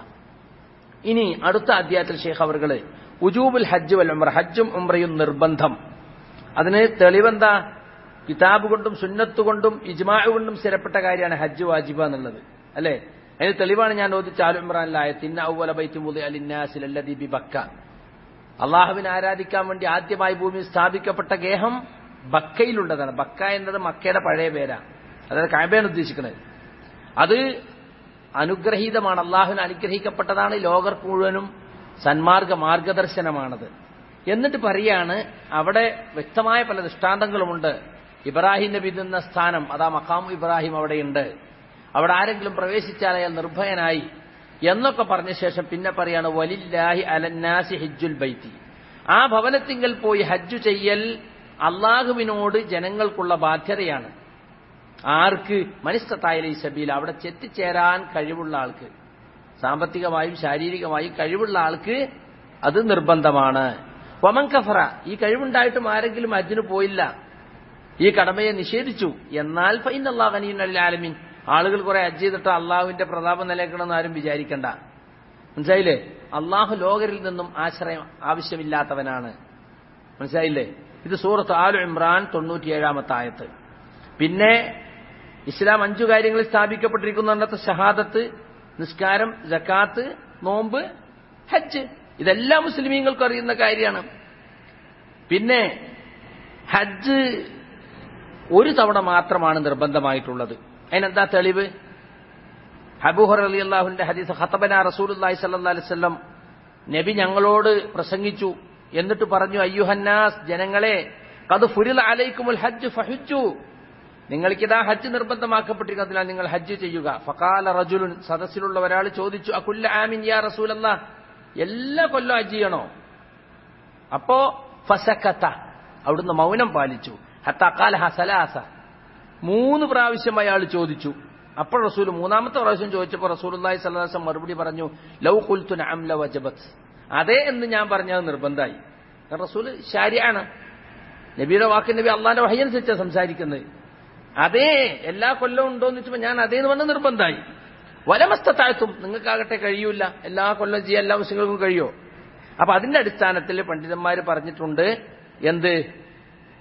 ഇനി അടുത്ത അധ്യായത്തിൽ ഷേഖ് അവർകള് ഉജൂബുൽ ഹജ്ജ് വൽ ഉംറ ഹജ്ജും ഉംറയും നിർബന്ധം അതിന് തെളിവെന്താ കിതാബ് കൊണ്ടും സുന്നത്ത് കൊണ്ടും ഇജ്മാ കൊണ്ടും സ്ഥിരപ്പെട്ട കാര്യമാണ് ഹജ്ജ് വാജിബ എന്നുള്ളത് അല്ലേ അതിന് തെളിവാണ് ഞാൻ ഓദിച്ച ആലുംറാനിലായ തിന്ന ഔവല ബൈത്തി മുതി അലിന്നാസിലല്ലതി ബി ബക്ക അള്ളാഹുവിനെ ആരാധിക്കാൻ വേണ്ടി ആദ്യമായി ഭൂമിയിൽ സ്ഥാപിക്കപ്പെട്ട ഗേഹം ബക്കയിലുള്ളതാണ് ബക്ക എന്നത് മക്കയുടെ പഴയ പേരാണ് അതായത് കാബയാണ് ഉദ്ദേശിക്കുന്നത് അത് അനുഗ്രഹീതമാണ് അള്ളാഹുവിന് അനുഗ്രഹിക്കപ്പെട്ടതാണ് ലോകർക്ക് മുഴുവനും സന്മാർഗ മാർഗദർശനമാണത് എന്നിട്ട് പറയാണ് അവിടെ വ്യക്തമായ പല ദൃഷ്ടാന്തങ്ങളുമുണ്ട് ഇബ്രാഹിം നബി നിന്ന സ്ഥാനം അതാ മക്കാം ഇബ്രാഹിം അവിടെയുണ്ട് അവിടെ ആരെങ്കിലും പ്രവേശിച്ചാൽ അയാൾ നിർഭയനായി എന്നൊക്കെ പറഞ്ഞ ശേഷം പിന്നെ പറയാണ് വലില്ലാഹി അലന്നാസി ഹജ്ജുൽ ബൈത്തി ആ ഭവനത്തിങ്കൽ പോയി ഹജ്ജു ചെയ്യൽ അള്ളാഹുവിനോട് ജനങ്ങൾക്കുള്ള ബാധ്യതയാണ് ആർക്ക് മനിസ്തത്തായാലും ഈ സബീൽ അവിടെ ചെത്തിച്ചേരാൻ കഴിവുള്ള ആൾക്ക് സാമ്പത്തികമായും ശാരീരികമായും കഴിവുള്ള ആൾക്ക് അത് നിർബന്ധമാണ് വമൻ കഫറ ഈ കഴിവുണ്ടായിട്ടും ആരെങ്കിലും ഹജ്ജിന് പോയില്ല ഈ കടമയെ നിഷേധിച്ചു എന്നാൽ ഫൈൻ അള്ളാഹനീൻ ആലമീൻ ആളുകൾ കുറെ ഹജ്ജ് ചെയ്തിട്ട് അള്ളാഹുവിന്റെ പ്രതാപം നിലനിൽക്കണമെന്ന് ആരും വിചാരിക്കണ്ട മനസ്സിലായില്ലേ അള്ളാഹു ലോകരിൽ നിന്നും ആശ്രയം ആവശ്യമില്ലാത്തവനാണ് മനസ്സിലായില്ലേ ഇത് സൂറത്ത് ആലു ഇമ്രാൻ തൊണ്ണൂറ്റിയേഴാമത്തെ ആയത്ത് പിന്നെ ഇസ്ലാം അഞ്ചു കാര്യങ്ങളിൽ സ്ഥാപിക്കപ്പെട്ടിരിക്കുന്നുണ്ടത്തെ ഷഹാദത്ത് നിസ്കാരം ജക്കാത്ത് നോമ്പ് ഹജ്ജ് ഇതെല്ലാം മുസ്ലിമീങ്ങൾക്ക് അറിയുന്ന കാര്യമാണ് പിന്നെ ഹജ്ജ് ഒരു തവണ മാത്രമാണ് നിർബന്ധമായിട്ടുള്ളത് അതിനെന്താ തെളിവ് ഹബൂഹർ അലി അള്ളാഹുന്റെ ഹദീസ് ഹത്തബന റസൂലി സല്ലാ അലിസ്ലം നബി ഞങ്ങളോട് പ്രസംഗിച്ചു എന്നിട്ട് പറഞ്ഞു അയ്യുഹന്നാസ് ജനങ്ങളെ കത് ഫുരിൽ അലൈക്കുമുൽ ഹജ്ജ് ഫഹിച്ചു നിങ്ങൾക്കിതാ ഹജ്ജ് നിർബന്ധമാക്കപ്പെട്ടിരിക്കുന്നതിനാൽ നിങ്ങൾ ഹജ്ജ് ചെയ്യുക ഫക്കാല റജുലുൻ സദസ്സിലുള്ള ഒരാൾ ചോദിച്ചു അക്കുല്ല ആമിൻ യാ റസൂലല്ല എല്ലാ കൊല്ലം ഹജ്ജ് ചെയ്യണോ അപ്പോ ഫസക്കത്ത അവിടുന്ന് മൗനം പാലിച്ചു ഹത്താക്കാല ഹസലാസ മൂന്ന് പ്രാവശ്യം അയാൾ ചോദിച്ചു അപ്പോൾ റസൂൽ മൂന്നാമത്തെ പ്രാവശ്യം ചോദിച്ചപ്പോൾ റസൂൽ അള്ളാഹി സ്വലാസം മറുപടി പറഞ്ഞു ലൗ കുൽത്തുന അംല വജബത്ത് അതെ എന്ന് ഞാൻ പറഞ്ഞത് നിർബന്ധമായി റസൂൽ ശാരിയാണ് നബിയുടെ വാക്ക് നബി അള്ളാന്റെ വഹയനുസരിച്ചാണ് സംസാരിക്കുന്നത് അതേ എല്ലാ കൊല്ലവും ഉണ്ടോ എന്ന് വെച്ചപ്പോൾ ഞാൻ അതേന്ന് പറഞ്ഞ നിർബന്ധമായി വലമസ്തത്താഴ്ത്തും നിങ്ങൾക്കാകട്ടെ കഴിയൂല എല്ലാ കൊല്ലം ചെയ്യാൻ എല്ലാ മുസ്ലിങ്ങൾക്കും കഴിയോ അപ്പൊ അതിന്റെ അടിസ്ഥാനത്തിൽ പണ്ഡിതന്മാർ പറഞ്ഞിട്ടുണ്ട് എന്ത്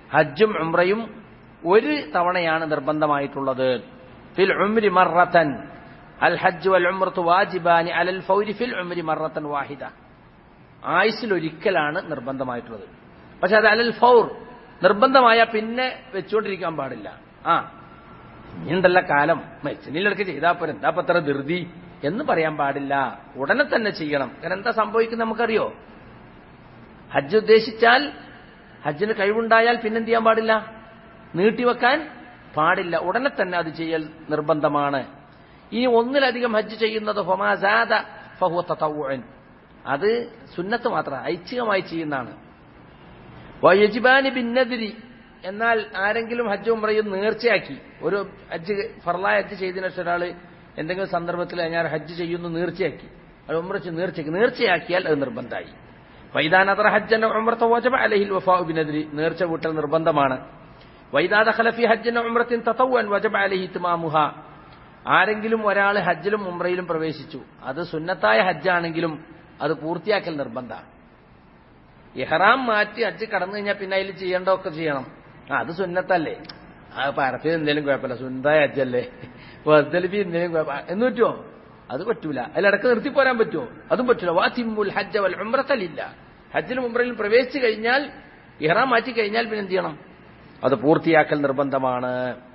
ഹജ്ജും ഉംറയും ഒരു തവണയാണ് നിർബന്ധമായിട്ടുള്ളത് ഫിൽ ഉംരി മറത്തൻ അൽ ഹജ്ജ് വൽ ഉംറത്തു വാജിബാനി അലൽ ഫൗരി ഫിൽ ഉംരി മറത്തൻ വാഹിദ ആയുസിൽ ഒരിക്കലാണ് നിർബന്ധമായിട്ടുള്ളത് പക്ഷെ അത് അലൽ ഫൗർ നിർബന്ധമായ പിന്നെ വെച്ചുകൊണ്ടിരിക്കാൻ പാടില്ല ആ ഇനിയുണ്ടല്ല കാലം മെച്ചിനിലൊക്കെ ചെയ്താൽ പോരെ എന്താ പത്ര ധൃതി എന്ന് പറയാൻ പാടില്ല ഉടനെ തന്നെ ചെയ്യണം കാരണം എന്താ സംഭവിക്കുന്നത് നമുക്കറിയോ ഹജ്ജ് ഉദ്ദേശിച്ചാൽ ഹജ്ജിന് കഴിവുണ്ടായാൽ പിന്നെന്ത് ചെയ്യാൻ പാടില്ല നീട്ടിവെക്കാൻ പാടില്ല ഉടനെ തന്നെ അത് ചെയ്യൽ നിർബന്ധമാണ് ഇനി ഒന്നിലധികം ഹജ്ജ് ചെയ്യുന്നത് ഹൊമാസാദ ഫഹുവ തതവ്വുഅൻ അത് സുന്നത്ത് മാത്രം ഐച്ഛികമായി ചെയ്യുന്നതാണ് വയജിബാനി ഭിന്നതിരി എന്നാൽ ആരെങ്കിലും ഹജ്ജ് ഉംറയും നേർച്ചയാക്കി ഒരു ഹജ്ജ് ഫർലായ ഹജ്ജ് ചെയ്തതിനു ശേഷം ഒരാൾ എന്തെങ്കിലും സന്ദർഭത്തിൽ ഞാൻ ഹജ്ജ് ചെയ്യുന്നു നേർച്ചയാക്കി അത് ഉംറ നേർച്ചയാക്കി നേർച്ചയാക്കിയാൽ അത് നിർബന്ധമായി വൈദാനത്ര ഹജ്ജന്റെ ഉംറത്തെ വജബ അലഹിൽ വഫാ ബിനദിരി നേർച്ച വീട്ടൽ നിർബന്ധമാണ് വൈദാദ ഖലഫി ഹജ്ജന്റെ ഉംറത്തിൻ തതവ്വൻ വജബ അലഹി തിമാമുഹ ആരെങ്കിലും ഒരാൾ ഹജ്ജിലും ഉംറയിലും പ്രവേശിച്ചു അത് സുന്നത്തായ ഹജ്ജാണെങ്കിലും അത് പൂർത്തിയാക്കൽ നിർബന്ധമാണ് ഇഹ്റാം മാറ്റി ഹജ്ജ് കടന്നു കഴിഞ്ഞാൽ പിന്നെ അതിൽ ചെയ്യേണ്ടതൊക്കെ ചെയ്യണം ആ അത് സുന്നത്തല്ലേ ആ പരത്തിൽ എന്തെങ്കിലും കുഴപ്പമില്ല സുന്നതായ ഹജ്ജല്ലേ വസ്തലിഫി എന്തെങ്കിലും കുഴപ്പം എന്ന് പറ്റുമോ അത് പറ്റൂല അതിലിടക്ക് നിർത്തി പോരാൻ പറ്റുമോ അതും പറ്റൂല വാത്തിമുൽ ഹജ്ജ വൽ ഉംറത്തലില്ല ഹജ്ജിലും ഉംറയിലും പ്രവേശിച്ചു കഴിഞ്ഞാൽ ഇഹ്റാം മാറ്റി കഴിഞ്ഞാൽ പിന്നെ എന്ത് ചെയ്യണം അത് പൂർത്തിയാക്കൽ നിർബന്ധമാണ്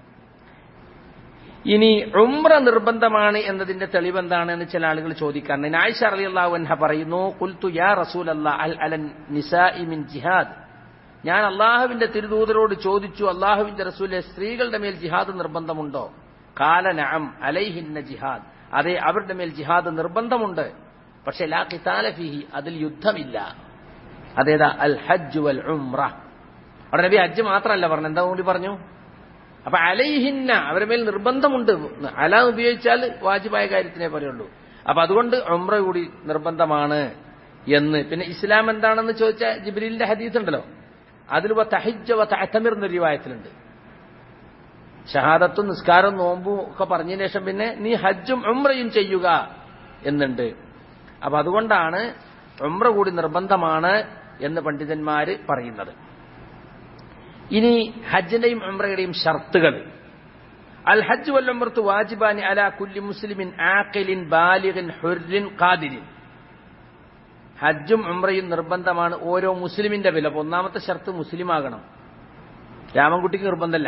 ഇനി ഉംറ നിർബന്ധമാണ് എന്നതിന്റെ തെളിവ് എന്താണെന്ന് ചില ആളുകൾ ചോദിക്കാറുണ്ട് ആയിഷ അലി അള്ളാഹു അൻഹ പറയുന്നു കുൽത്തു യാ റസൂൽ അൽ അലൻ നിസാഇ മിൻ ജിഹാദ് ഞാൻ അള്ളാഹുവിന്റെ തിരുദൂതരോട് ചോദിച്ചു അള്ളാഹുവിന്റെ റസൂലെ സ്ത്രീകളുടെ മേൽ ജിഹാദ് നിർബന്ധമുണ്ടോ കാല നഅം അലൈഹിന്ന ജിഹാദ് അതെ അവരുടെ മേൽ ജിഹാദ് നിർബന്ധമുണ്ട് പക്ഷെ ലാ ഖിതാല ഫീഹി അതിൽ യുദ്ധമില്ല അതേതാ അൽ ഹജ്ജ് വൽ ഉംറ അവിടെ നബി ഹജ്ജ് മാത്രമല്ല പറഞ്ഞു എന്താ കൂടി പറഞ്ഞു അപ്പൊ അലൈഹിന്ന അവരുടെ മേൽ നിർബന്ധമുണ്ട് അല ഉപയോഗിച്ചാൽ വാജിബായ കാര്യത്തിനെ പറയുള്ളൂ അപ്പൊ അതുകൊണ്ട് ഉംറ കൂടി നിർബന്ധമാണ് എന്ന് പിന്നെ ഇസ്ലാം എന്താണെന്ന് ചോദിച്ച ജിബ്രീലിന്റെ ഹദീസ് ഉണ്ടല്ലോ അതിൽ തഹിജ തഹത്തമിർ എന്ന രൂപായത്തിലുണ്ട് ഷഹാദത്തും നിസ്കാരവും നോമ്പും ഒക്കെ പറഞ്ഞതിന് ശേഷം പിന്നെ നീ ഹജ്ജും ഉംറയും ചെയ്യുക എന്നുണ്ട് അപ്പൊ അതുകൊണ്ടാണ് ഉംറ കൂടി നിർബന്ധമാണ് എന്ന് പണ്ഡിതന്മാര് പറയുന്നത് ഇനി ഹജ്ജിന്റെയും ഉംറയുടെയും ഷർത്തുകൾ അൽ ഹജ്ജ് വല്ലംബർത്ത് വാജിബാനി അല കുല്ലി മുസ്ലിമിൻ ആഖിലിൻ ബാലിഗിൻ ഹുർരിൻ ഖാദിരിൻ ഹജ്ജും ഉംറയും നിർബന്ധമാണ് ഓരോ മുസ്ലിമിന്റെ വില ഒന്നാമത്തെ ഷർത്ത് മുസ്ലിം ആകണം രാമൻകുട്ടിക്ക് നിർബന്ധമല്ല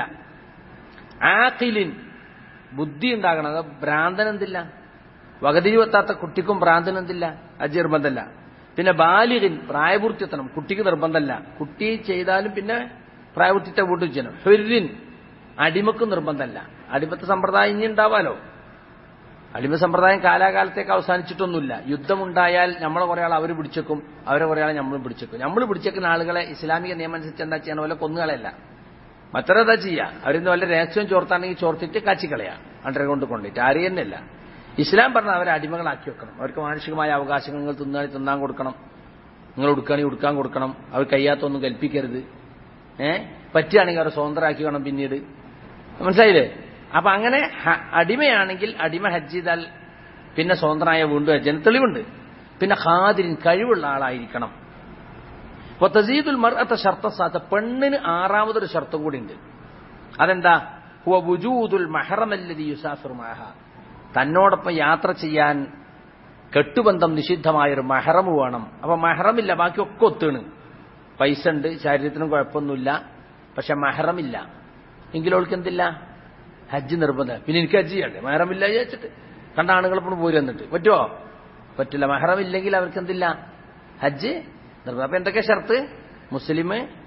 ആഖിലിൻ ബുദ്ധി ഉണ്ടാകണം അത് ഭ്രാന്തൻ എന്തില്ല വകതിരി വെത്താത്ത കുട്ടിക്കും ഭ്രാന്തൻ എന്തില്ല ഹജ്ജ് നിർബന്ധമല്ല പിന്നെ ബാലിഗിൻ പ്രായപൂർത്തിയെത്തണം കുട്ടിക്ക് നിർബന്ധമല്ല കുട്ടി ചെയ്താലും പിന്നെ പ്രായപൂർത്തിത്തെ വീട്ടിൽ ചെയ്യണം ഹുരിൻ അടിമക്ക് നിർബന്ധമല്ല അടിമത്തെ സമ്പ്രദായം ഇനി ഉണ്ടാവാലോ അടിമ സമ്പ്രദായം കാലാകാലത്തേക്ക് അവസാനിച്ചിട്ടൊന്നുമില്ല യുദ്ധമുണ്ടായാൽ നമ്മളെ കുറെ ആൾ അവർ പിടിച്ചേക്കും അവരെ കുറെ ആളെ നമ്മൾ പിടിച്ചേക്കും നമ്മൾ പിടിച്ചേക്കുന്ന ആളുകളെ ഇസ്ലാമിക നിയമം അനുസരിച്ച് എന്താ ചെയ്യണം പോലെ കൊന്നുകളയല്ല മറ്റൊരെന്താ ചെയ്യുക അവരിന്ന് വല്ല രഹസ്യം ചോർത്താണെങ്കിൽ ചോർത്തിട്ട് കാച്ചിക്കളയാ അണ്ടർ കൊണ്ട് കൊണ്ടിട്ട് ആരും തന്നെയല്ല ഇസ്ലാം പറഞ്ഞ അവരെ അടിമകളാക്കി വെക്കണം അവർക്ക് മാനുഷികമായ അവകാശങ്ങൾ തിന്നാൻ തിന്നാൻ കൊടുക്കണം നിങ്ങൾ ഉടുക്കുകയാണെങ്കിൽ ഉടുക്കാൻ കൊടുക്കണം അവർ കയ്യാത്തൊന്നും കൽപ്പിക്കരുത് ഏഹ് പറ്റുകയാണെങ്കിൽ അവർ സ്വതന്ത്രമാക്കി വേണം പിന്നീട് മനസ്സിലായില്ലേ അപ്പൊ അങ്ങനെ അടിമയാണെങ്കിൽ അടിമ ഹജ്ജ് ചെയ്താൽ പിന്നെ സ്വതന്ത്രമായ വീണ്ടും ഹജ്ജിന് തെളിവുണ്ട് പിന്നെ ഖാദിരിൻ കഴിവുള്ള ആളായിരിക്കണം അപ്പൊ തസീദുൽ മർഅത്ത ഷർത്ത സാത്ത പെണ്ണിന് ആറാമതൊരു ഷർത്തും കൂടി ഉണ്ട് അതെന്താ ഹുവ വുജൂദുൽ മഹറമല്ലതി യുസാഫിർ മാഹ തന്നോടൊപ്പം യാത്ര ചെയ്യാൻ കെട്ടുബന്ധം നിഷിദ്ധമായൊരു മഹറം വേണം അപ്പൊ മഹറമില്ല ബാക്കിയൊക്കെ ഒത്താണ് പൈസ ഉണ്ട് ശരീരത്തിനും കുഴപ്പമൊന്നുമില്ല പക്ഷെ മഹറമില്ല എങ്കിലും അവൾക്ക് എന്തില്ല ഹജ്ജ് നിർബന്ധം പിന്നെ എനിക്ക് ഹജ്ജ് ചെയ്യണ്ടേ മഹറമില്ല വിചാരിച്ചിട്ട് കണ്ട ആണുങ്ങളെപ്പോഴും പോരി വന്നിട്ട് പറ്റുമോ പറ്റില്ല മഹറമില്ലെങ്കിൽ അവർക്ക് എന്തില്ല ഹജ്ജ് നിർബന്ധം അപ്പൊ എന്തൊക്കെ ഷർത്ത് മുസ്ലിം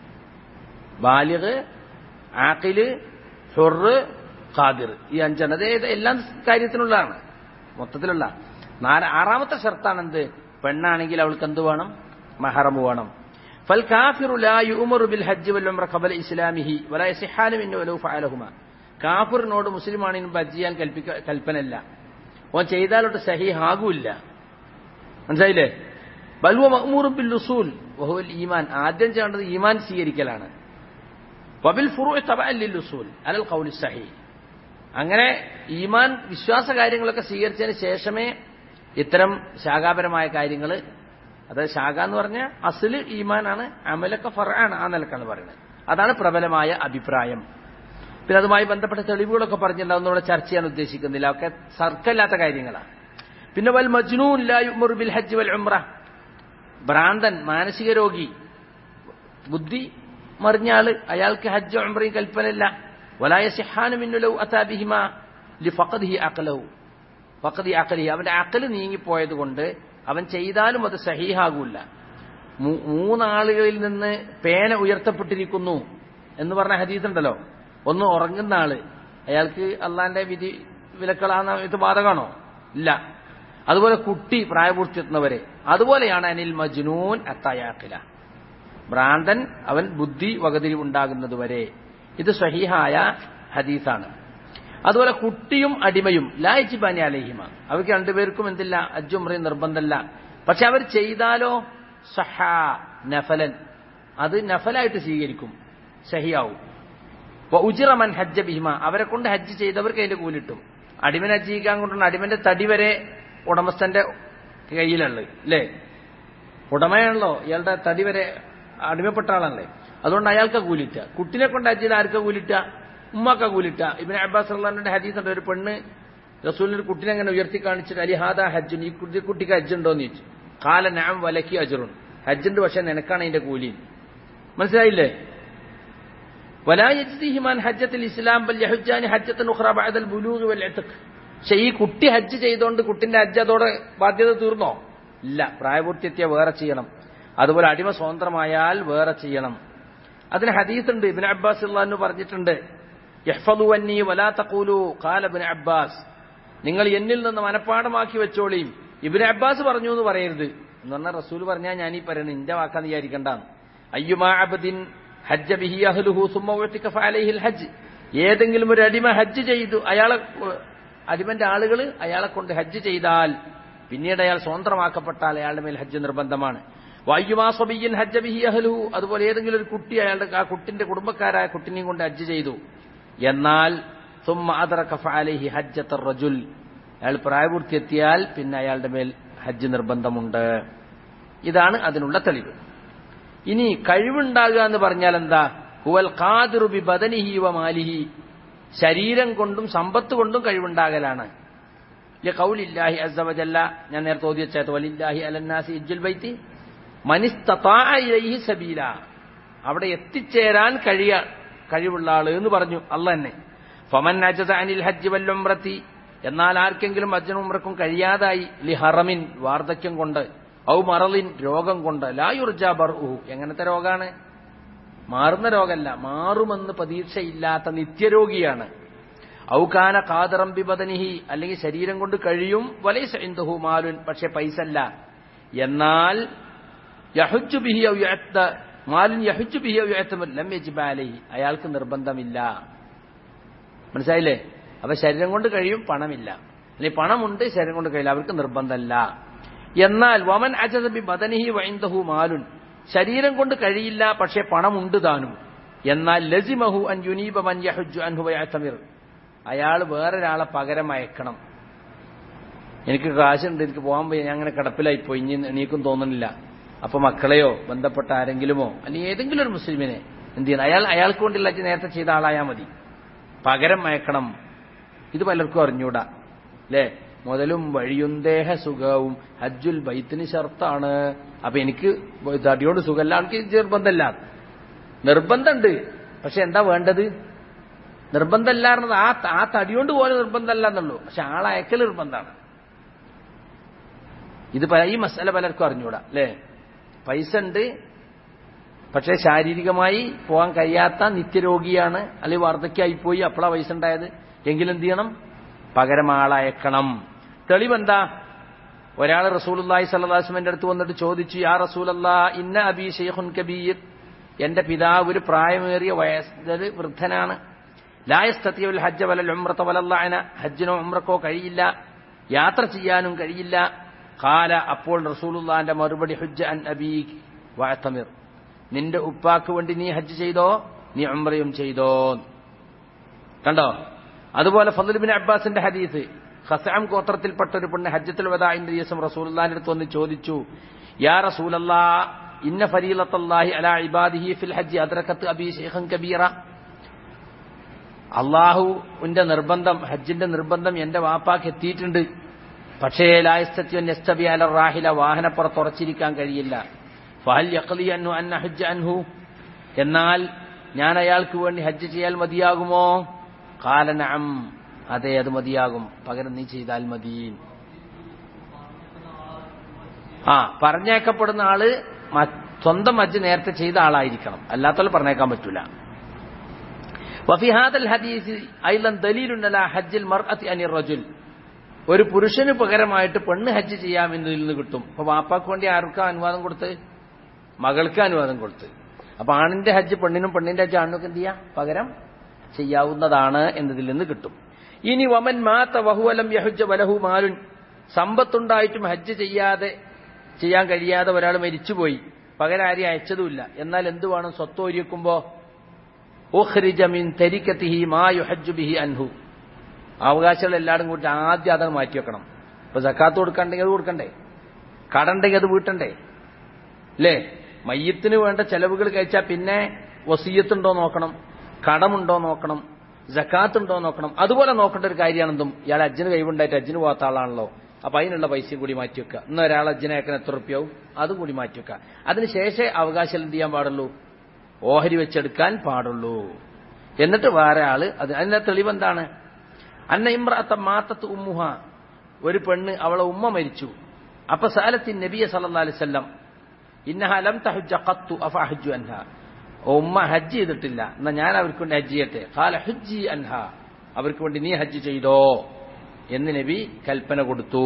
ബാലിഗ് ആക്കില് ഹുറ് ഖാദിർ ഈ അഞ്ചെണ്ണം അത് എല്ലാം കാര്യത്തിനുള്ളതാണ് മൊത്തത്തിലുള്ള നാല് ആറാമത്തെ ഷർത്താണ് എന്ത് പെണ്ണാണെങ്കിൽ അവൾക്ക് എന്ത് വേണം മഹറം വേണം فالكافر لا يؤمر بالحج والعمرة قبل إسلامه ولا يصحان منه ولو فعلهما കാഫിറിനോട് മുസ്ലിമാണിനും ഹജ്ജ് ചെയ്യാൻ കൽപ്പിക്ക കൽപ്പനല്ല ഓൻ ചെയ്താലോട്ട് സഹീഹാകൂല്ല മനസ്സിലായില്ലേ ബൽവ മഹ്മൂറും ബിൽ ഉസൂൽ വഹുൽ ഈമാൻ ആദ്യം ചെയ്യേണ്ടത് ഈമാൻ സ്വീകരിക്കലാണ് വബിൽ ഫുറു തബഅല്ലിൽ ഉസൂൽ അലൽ ഖൗലി സഹീ അങ്ങനെ ഈമാൻ വിശ്വാസ കാര്യങ്ങളൊക്കെ സ്വീകരിച്ചതിന് ശേഷമേ ഇത്തരം ശാഖാപരമായ കാര്യങ്ങൾ അതായത് ശാഖ എന്ന് പറഞ്ഞാൽ അസില് ഈമാനാണ് അമലൊക്കെ ഫറാണ് ആ നിലക്കാണ് പറയുന്നത് അതാണ് പ്രബലമായ അഭിപ്രായം പിന്നെ അതുമായി ബന്ധപ്പെട്ട തെളിവുകളൊക്കെ പറഞ്ഞില്ല ഒന്നുകൂടെ ചർച്ച ചെയ്യാൻ ഉദ്ദേശിക്കുന്നില്ല ഒക്കെ സർക്കല്ലാത്ത കാര്യങ്ങളാണ് പിന്നെ വൽ മജ്നൂൻ ലാ യുഅ്മറു ബിൽ ഹജ്ജ് വൽ ഉംറ ഭ്രാന്തൻ മാനസിക രോഗി ബുദ്ധി മറിഞ്ഞാള് അയാൾക്ക് ഹജ്ജ് ഉംറയും കൽപ്പനയില്ല വലായ സിഹാനു മിന്നുലൗ അതാബിഹിമ ലി ഫഖദിഹി അഖലഹു ഫഖദി അഖലിഹി അവന്റെ അഖല് നീങ്ങിപ്പോയത് കൊണ്ട് അവൻ ചെയ്താലും അത് സഹീഹാകൂല മൂന്നാളുകളിൽ നിന്ന് പേന ഉയർത്തപ്പെട്ടിരിക്കുന്നു എന്ന് പറഞ്ഞ ഹദീസ് ഉണ്ടല്ലോ ഒന്ന് ഉറങ്ങുന്ന ആള് അയാൾക്ക് അള്ളാന്റെ വിധി വിലക്കളാന്ന ഇത് ബാധകമാണോ ഇല്ല അതുപോലെ കുട്ടി പ്രായപൂർത്തിയെത്തുന്നവരെ അതുപോലെയാണ് അനിൽ മജ്നൂൻ അത്തായാക്കില ഭ്രാന്തൻ അവൻ ബുദ്ധി വകതിരിവുണ്ടാകുന്നതുവരെ ഇത് സഹിഹായ ഹദീസാണ് അതുപോലെ കുട്ടിയും അടിമയും ലായിച്ചിബാനി അലഹിമ അവർക്ക് രണ്ടുപേർക്കും എന്തില്ല അജുമ്രയും നിർബന്ധമല്ല പക്ഷെ അവർ ചെയ്താലോ സഹ നഫലൻ അത് നഫലായിട്ട് സ്വീകരിക്കും സഹിയാവും ഉജിറമൻ ഹജ്ജ ബിഹിമ അവരെ കൊണ്ട് ഹജ്ജ് ചെയ്തവർക്ക് അതിന്റെ കൂലിട്ടും അടിമനെ ഹജ്ജ് ചെയ്യാൻ കൊണ്ടുള്ള അടിമന്റെ തടി വരെ ഉടമസ്ഥന്റെ കയ്യിലുള്ളത് അല്ലേ ഉടമയാണല്ലോ ഇയാളുടെ തടി വരെ അടിമപ്പെട്ട ആളല്ലേ അതുകൊണ്ട് അയാൾക്ക് കൂലിറ്റ കുട്ടിനെ കൊണ്ട് ഹജ്ജിൽ ആർക്കാ കൂലിറ്റ ഉമ്മക്ക കൂലിറ്റ ഇബിന് അബ്ബാസ് അള്ളാഹിന്റെ ഹദീസ് ഉണ്ട് ഒരു പെണ്ണ് റസൂലിന് ഒരു കുട്ടിനെ അങ്ങനെ ഉയർത്തി കാണിച്ചിട്ട് അലിഹാദ ഹജ്ജുൻ ഈ കുട്ടി കുട്ടിക്ക് ഹജ്ജുണ്ടോ എന്ന് ചോദിച്ചു കാല നാം വലക്കി അജറുൻ ഹജ്ജുണ്ട് പക്ഷെ നിനക്കാണ് അതിന്റെ കൂലി മനസ്സിലായില്ലേ ولا يجزيهما عن حجة الإسلام بل يحجان حجة أخرى بعد البلوغ والعتق പക്ഷെ ഈ കുട്ടി ഹജ്ജ് ചെയ്തുകൊണ്ട് കുട്ടിന്റെ ഹജ്ജ് അതോടെ ബാധ്യത തീർന്നോ ഇല്ല പ്രായപൂർത്തിയെത്തിയ വേറെ ചെയ്യണം അതുപോലെ അടിമ സ്വതന്ത്രമായാൽ വേറെ ചെയ്യണം അതിന് ഹദീസ് ഉണ്ട് ഇബിൻ അബ്ബാസ് അള്ളഹാന്ന് പറഞ്ഞിട്ടുണ്ട് യഹ്ഫദു അന്നി വലാ തഖൂലു ഖാല ഇബ്ൻ അബ്ബാസ് നിങ്ങൾ എന്നിൽ നിന്ന് മനഃപ്പാടമാക്കി വെച്ചോളിയും ഇബിൻ അബ്ബാസ് പറഞ്ഞു എന്ന് പറയരുത് എന്ന് പറഞ്ഞാൽ റസൂൽ പറഞ്ഞാൽ ഞാൻ ഈ പറയുന്നത് നിന്റെ വാക്കാന്ന് വിചാരിക്കണ്ടാന്ന് അയ്യുമാ അബദിൻ ഹജ്ജ ബിഹി അഹ്ലുഹു സുമ്മ ഉഅ്തിഖഫ അലൈഹിൽ ഹജ്ജ് ഏതെങ്കിലും ഒരു അടിമ ഹജ്ജ് ചെയ്തു അയാളെ അടിമന്റെ ആളുകൾ അയാളെ കൊണ്ട് ഹജ്ജ് ചെയ്താൽ പിന്നീട് അയാൾ സ്വതന്ത്രമാക്കപ്പെട്ടാൽ അയാളുടെ മേൽ ഹജ്ജ് നിർബന്ധമാണ് വായുമാസബിയൻ ഹജ്ജ ബിഹി അഹ്ലുഹു അതുപോലെ ഏതെങ്കിലും ഒരു കുട്ടി അയാളുടെ ആ കുട്ടിന്റെ കുടുംബക്കാരായ കുട്ടിനെയും കൊണ്ട് ഹജ്ജ് ചെയ്തു എന്നാൽ സുമ്മ അദറക ഫഅലൈഹി ഹജ്ജത്ത റജുൽ അയാൾ പ്രായപൂർത്തിയെത്തിയാൽ പിന്നെ അയാളുടെ മേൽ ഹജ്ജ് നിർബന്ധമുണ്ട് ഇതാണ് അതിനുള്ള തെളിവ് ഇനി കഴിവുണ്ടാകുക എന്ന് പറഞ്ഞാൽ എന്താ ഹുവൽ ഖാദിറു ബി ബദനിഹി വ മാലിഹി ശരീരം കൊണ്ടും സമ്പത്ത് കൊണ്ടും കഴിവുണ്ടാകലാണ് കൗലില്ലാഹി അസവജല്ല ഞാൻ നേരത്തെ ഓതി വെച്ചാൽ വലില്ലാഹി അലന്നാസി ഇജ്ജുൽ ബൈത്തി മനിസ്തീ സബീല അവിടെ എത്തിച്ചേരാൻ കഴിയ കഴിവുള്ള ആള് എന്ന് പറഞ്ഞു അല്ല തന്നെ ഫമൻ അജസ അനിൽ ഹജ്ജ് വല്ലുംറത്തി എന്നാൽ ആർക്കെങ്കിലും അജ്ജനും ഉമ്രക്കും കഴിയാതായി ലി ഹറമിൻ വാർദ്ധക്യം കൊണ്ട് ഔ മറലിൻ രോഗം കൊണ്ട് ലായുർജ ബർഹു എങ്ങനത്തെ രോഗാണ് മാറുന്ന രോഗമല്ല മാറുമെന്ന് പ്രതീക്ഷയില്ലാത്ത നിത്യരോഗിയാണ് ഔകാന കാതറം ബിബദനിഹി അല്ലെങ്കിൽ ശരീരം കൊണ്ട് കഴിയും വലൈസ ഇന്ദുഹു മാലുൻ പക്ഷെ പൈസ അല്ല എന്നാൽ യഹുജു ബിഹി ഔ യഅത്ത മാലുൻ യഹുജു ബിഹി ഔ യഅത്ത ലം യജിബ അലൈഹി അയാൾക്ക് നിർബന്ധമില്ല മനസ്സിലായില്ലേ അപ്പൊ ശരീരം കൊണ്ട് കഴിയും പണമില്ല അല്ലെങ്കിൽ പണമുണ്ട് ശരീരം കൊണ്ട് കഴിയില്ല അവർക്ക് നിർബന്ധമല്ല എന്നാൽ വമൻ അജസബി ബദനിഹി വൈന്ദഹു മാലുൻ ശരീരം കൊണ്ട് കഴിയില്ല പക്ഷേ പണമുണ്ട് താനും എന്നാൽ ലസിമഹു അൻ യുനീബ മൻ യഹുജു അൻഹു വയത്തമിർ അയാൾ വേറൊരാളെ പകരം അയക്കണം എനിക്ക് കാശുണ്ട് എനിക്ക് പോകാൻ പോയി ഞാൻ അങ്ങനെ കിടപ്പിലായി പോയി ഇനി എണീക്കും തോന്നുന്നില്ല അപ്പൊ മക്കളെയോ ബന്ധപ്പെട്ട ആരെങ്കിലുമോ അല്ലെങ്കിൽ ഏതെങ്കിലും ഒരു മുസ്ലിമിനെ എന്ത് ചെയ്യണം അയാൾ അയാൾക്ക് വേണ്ടിയുള്ള നേരത്തെ ചെയ്ത ആളായാൽ മതി പകരം അയക്കണം ഇത് പലർക്കും അറിഞ്ഞൂടാ അല്ലേ മുതലും വഴിയും ദേഹ സുഖവും ഹജ്ജുൽ ബൈത്തിന് ഷർത്താണ് അപ്പൊ എനിക്ക് തടിയോട് സുഖമല്ല എനിക്ക് നിർബന്ധമല്ല നിർബന്ധമുണ്ട് പക്ഷെ എന്താ വേണ്ടത് നിർബന്ധമല്ല പറഞ്ഞത് ആ ആ തടിയോണ്ട് പോലെ നിർബന്ധമല്ല എന്നുള്ളൂ പക്ഷെ ആളയക്കൽ നിർബന്ധമാണ് ഇത് പല ഈ മസാല പലർക്കും അറിഞ്ഞൂടാ അല്ലേ പൈസ ഉണ്ട് പക്ഷെ ശാരീരികമായി പോകാൻ കഴിയാത്ത നിത്യരോഗിയാണ് അല്ലെങ്കിൽ വാർദ്ധക്യമായിപ്പോയി അപ്പോഴാ പൈസ ഉണ്ടായത് എങ്കിലും എന്ത് ചെയ്യണം പകരം ആളയക്കണം തെളിവെന്താ ഒരാൾ റസൂലുല്ലാഹി സല്ലാസ്മന്റെ അടുത്ത് വന്നിട്ട് ചോദിച്ചു യാ റസൂലല്ലാ ഇന്ന അബി ഷെയ്ഖുൻ കബീർ എന്റെ പിതാവ് ഒരു പ്രായമേറിയ വയസ്സ് വൃദ്ധനാണ് ലായസ്തത്തിയുൽ ഹജ്ജ വലൽ ഉമ്രത്ത വലല്ലായന ഹജ്ജിനോ ഉമ്രക്കോ കഴിയില്ല യാത്ര ചെയ്യാനും കഴിയില്ല കാല അപ്പോൾ റസൂലുല്ലാന്റെ മറുപടി ഹുജ്ജ അൻ അബീ വാത്തമിർ നിന്റെ ഉപ്പാക്ക് വേണ്ടി നീ ഹജ്ജ് ചെയ്തോ നീ ഉമ്രയും ചെയ്തോ കണ്ടോ അതുപോലെ ഫضലുബിൻ അബ്ബാസിന്റെ ഹദീസ് ഖസാം ഗോത്രത്തിൽപ്പെട്ട ഒരു പെണ്ണ് ഹജ്ജത്തുൽ വദാഇന്റെ ദിവസം റസൂലുള്ളാഹിന്റെ അടുത്ത് വന്ന് ചോദിച്ചു യാ റസൂലല്ലാ ഇന്ന ഫരീലത്തല്ലാഹി അലാ ഇബാദിഹി ഫിൽ ഹജ്ജ് അദ്രക്കത്ത് അബി ശൈഖൻ കബീറ അള്ളാഹുവിന്റെ നിർബന്ധം ഹജ്ജിന്റെ നിർബന്ധം എന്റെ വാപ്പാക്ക് എത്തിയിട്ടുണ്ട് പക്ഷേ ലായസ്തത്വൻ എസ്തബി അല റാഹില വാഹനപ്പുറത്ത് ഉറച്ചിരിക്കാൻ കഴിയില്ല ഫഹൽ യഖ്ലി അന്നു അന്ന ഹജ്ജ് അൻഹു എന്നാൽ ഞാൻ അയാൾക്ക് വേണ്ടി ഹജ്ജ് ചെയ്യാൽ മതിയാകുമോ കാലനഅം അതെ അത് മതിയാകും പകരം നീ ചെയ്താൽ മതി ആ പറഞ്ഞേക്കപ്പെടുന്ന ആള് മ- സ്വന്തം ഹജ്ജ് നേരത്തെ ചെയ്ത ആളായിരിക്കണം അല്ലാത്തവർ പറഞ്ഞേക്കാൻ പറ്റൂല وفي هذا الحديث ايضا دليل على حج المرأة عن الرجل ഒരു പുരുഷന് പകരമായിട്ട് പെണ്ണ് ഹജ്ജ് ചെയ്യാമെന്നതിൽ നിന്ന് കിട്ടും അപ്പൊ വാപ്പാക്ക് വേണ്ടി ആർക്കാ അനുവാദം കൊടുത്ത് മകൾക്ക് അനുവാദം കൊടുത്ത് അപ്പൊ ആണിന്റെ ഹജ്ജ് പെണ്ണിനും പെണ്ണിന്റെ ഹജ്ജ് ആണിനൊക്കെ എന്ത് ചെയ്യാം പകരം ചെയ്യാവുന്നതാണ് എന്നതിൽ നിന്ന് കിട്ടും ഇനി വമൻ മാത്ത വഹുവലം യഹുജ വലഹു മാലുൻ സമ്പത്തുണ്ടായിട്ടും ഹജ്ജ് ചെയ്യാതെ ചെയ്യാൻ കഴിയാതെ ഒരാൾ മരിച്ചുപോയി പകരം ആരെയും അയച്ചതുമില്ല എന്നാൽ എന്ത് വേണം സ്വത്തോരിക്കുമ്പോ ഉഖ്രിജ മിൻ തരിക്കത്തിഹി മാ യുഹജ്ജു ബിഹി അൻഹു അവകാശങ്ങൾ എല്ലാവരും കൂട്ടി ആദ്യം അതങ്ങ് മാറ്റി വെക്കണം ഇപ്പൊ സക്കാത്ത് കൊടുക്കണ്ടെങ്കിൽ അത് കൊടുക്കണ്ടേ കടണ്ടെങ്കിൽ അത് വീട്ടണ്ടേ അല്ലേ മയ്യത്തിന് വേണ്ട ചെലവുകൾ കഴിച്ചാൽ പിന്നെ വസീയത്തുണ്ടോ നോക്കണം കടമുണ്ടോ നോക്കണം ജക്കാത്ത് ഉണ്ടോ നോക്കണം അതുപോലെ നോക്കേണ്ട ഒരു കാര്യമാണെന്തും ഇയാൾ അജ്ജിന് കൈവുണ്ടായിട്ട് അജ്ജിന് പോകാത്ത ആളാണല്ലോ അപ്പൊ അതിനുള്ള പൈസയും കൂടി മാറ്റി വെക്കുക ഇന്ന് ഒരാൾ അജ്ജിനേക്കാൻ എത്ര റുപ്യാവും അതും കൂടി മാറ്റി വെക്കുക അതിനുശേഷം അവകാശം എന്ത് ചെയ്യാൻ പാടുള്ളൂ ഓഹരി വെച്ചെടുക്കാൻ പാടുള്ളൂ എന്നിട്ട് വേറെ ആള് അത് അതിന്റെ തെളിവെന്താണ് അന്ന ഇമ്രാത്ത മാത്തത്ത് ഉമ്മുഹ ഒരു പെണ്ണ് അവളെ ഉമ്മ മരിച്ചു അപ്പൊ സാലത്തിൻ നബിയ സല്ലാ അലിസ്ല്ലാം ഇന്നഹ ലം തഹുജ ഖത്തു അഫ ഹജ്ജു അൻഹ ഓ ഉമ്മ ഹജ്ജ് ചെയ്തിട്ടില്ല എന്നാ ഞാൻ അവർക്ക് വേണ്ടി ഹജ്ജ് ചെയ്യട്ടെ ഖാല ഹജ്ജി അൻഹ അവർക്ക് വേണ്ടി നീ ഹജ്ജ് ചെയ്തോ എന്ന് നബി കൽപ്പന കൊടുത്തു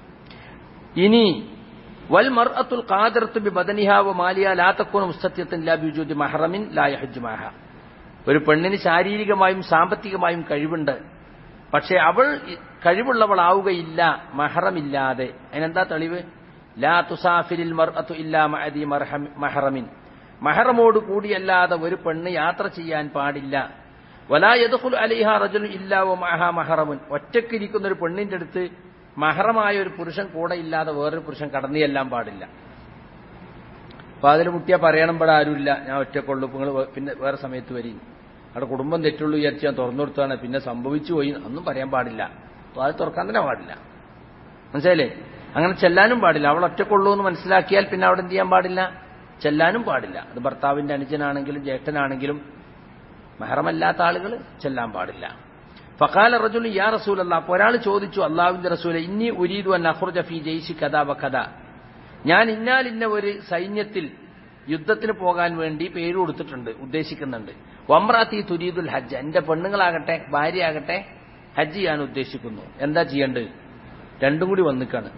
ഇനി വൽ മർഅത്തുൽ ഖാദിറത്തു ബി ബദനിഹ വ മാലിയ ലാ തകൂന മുസ്തത്തിയത്തൻ ലാ ബിജൂദി മഹറമിൻ ലാ യഹജ്ജു മഅഹ ഒരു പെണ്ണിന് ശാരീരികമായും സാമ്പത്തികമായും കഴിവുണ്ട് പക്ഷേ അവൾ കഴിവുള്ളവളാവുകയില്ല മഹറമില്ലാതെ അതിനെന്താ തെളിവ് ലാ തുസാഫിരിൽ മർഅത്തു ഇല്ലാ മഅദി മർഹം- മഹറമിൻ മഹറമോട് കൂടിയല്ലാതെ ഒരു പെണ്ണ് യാത്ര ചെയ്യാൻ പാടില്ല വലാ യദ്ഖുൽ അലൈഹ റജുൽ ഇല്ലാ വ മഅഹ മഹറമുൻ ഒറ്റക്കിരിക്കുന്ന ഒരു പെണ്ണിന്റെ അടുത്ത് മഹറമായ ഒരു പുരുഷൻ കൂടെ ഇല്ലാതെ വേറൊരു പുരുഷൻ കടന്നു ചെല്ലാൻ പാടില്ല അപ്പൊ അതിൽ മുട്ടിയാ പറയണം ഇവിടെ ആരുമില്ല ഞാൻ ഒറ്റക്കുള്ളൂ നിങ്ങൾ പിന്നെ വേറെ സമയത്ത് വരും അവിടെ കുടുംബം തെറ്റുള്ളൂ വിചാരിച്ച് ഞാൻ തുറന്നു കൊടുത്താണ് പിന്നെ സംഭവിച്ചു പോയി ഒന്നും പറയാൻ പാടില്ല അപ്പൊ അത് തുറക്കാൻ തന്നെ പാടില്ല മനസ്സിലായില്ലേ അങ്ങനെ ചെല്ലാനും പാടില്ല അവൾ ഒറ്റക്കുള്ളൂ എന്ന് മനസ്സിലാക്കിയാൽ പിന്നെ അവിടെ എന്ത് ചെയ്യാൻ പാടില്ല ചെല്ലാനും പാടില്ല അത് ഭർത്താവിന്റെ അനുജനാണെങ്കിലും ജ്യേഷ്ഠനാണെങ്കിലും മെഹറമല്ലാത്ത ആളുകൾ ചെല്ലാൻ പാടില്ല ഫക്കാല റജുൽ യാ റസൂൽ അല്ല അപ്പൊ ഒരാൾ ചോദിച്ചു അള്ളാഹുവിന്റെ റസൂലെ ഇന്നി ഉരീദു അൻ അഖ്റുജ ഫി ജയ്സി കഥ വ കഥ ഞാൻ ഇന്നാൽ ഇന്ന ഒരു സൈന്യത്തിൽ യുദ്ധത്തിന് പോകാൻ വേണ്ടി പേര് കൊടുത്തിട്ടുണ്ട് ഉദ്ദേശിക്കുന്നുണ്ട് വമ്രാത്തി തുരീദുൽ ഹജ്ജ് എന്റെ പെണ്ണുങ്ങളാകട്ടെ ഭാര്യയാകട്ടെ ഹജ്ജ് ചെയ്യാൻ ഉദ്ദേശിക്കുന്നു എന്താ ചെയ്യേണ്ടത് രണ്ടും കൂടി വന്നിക്കാണ്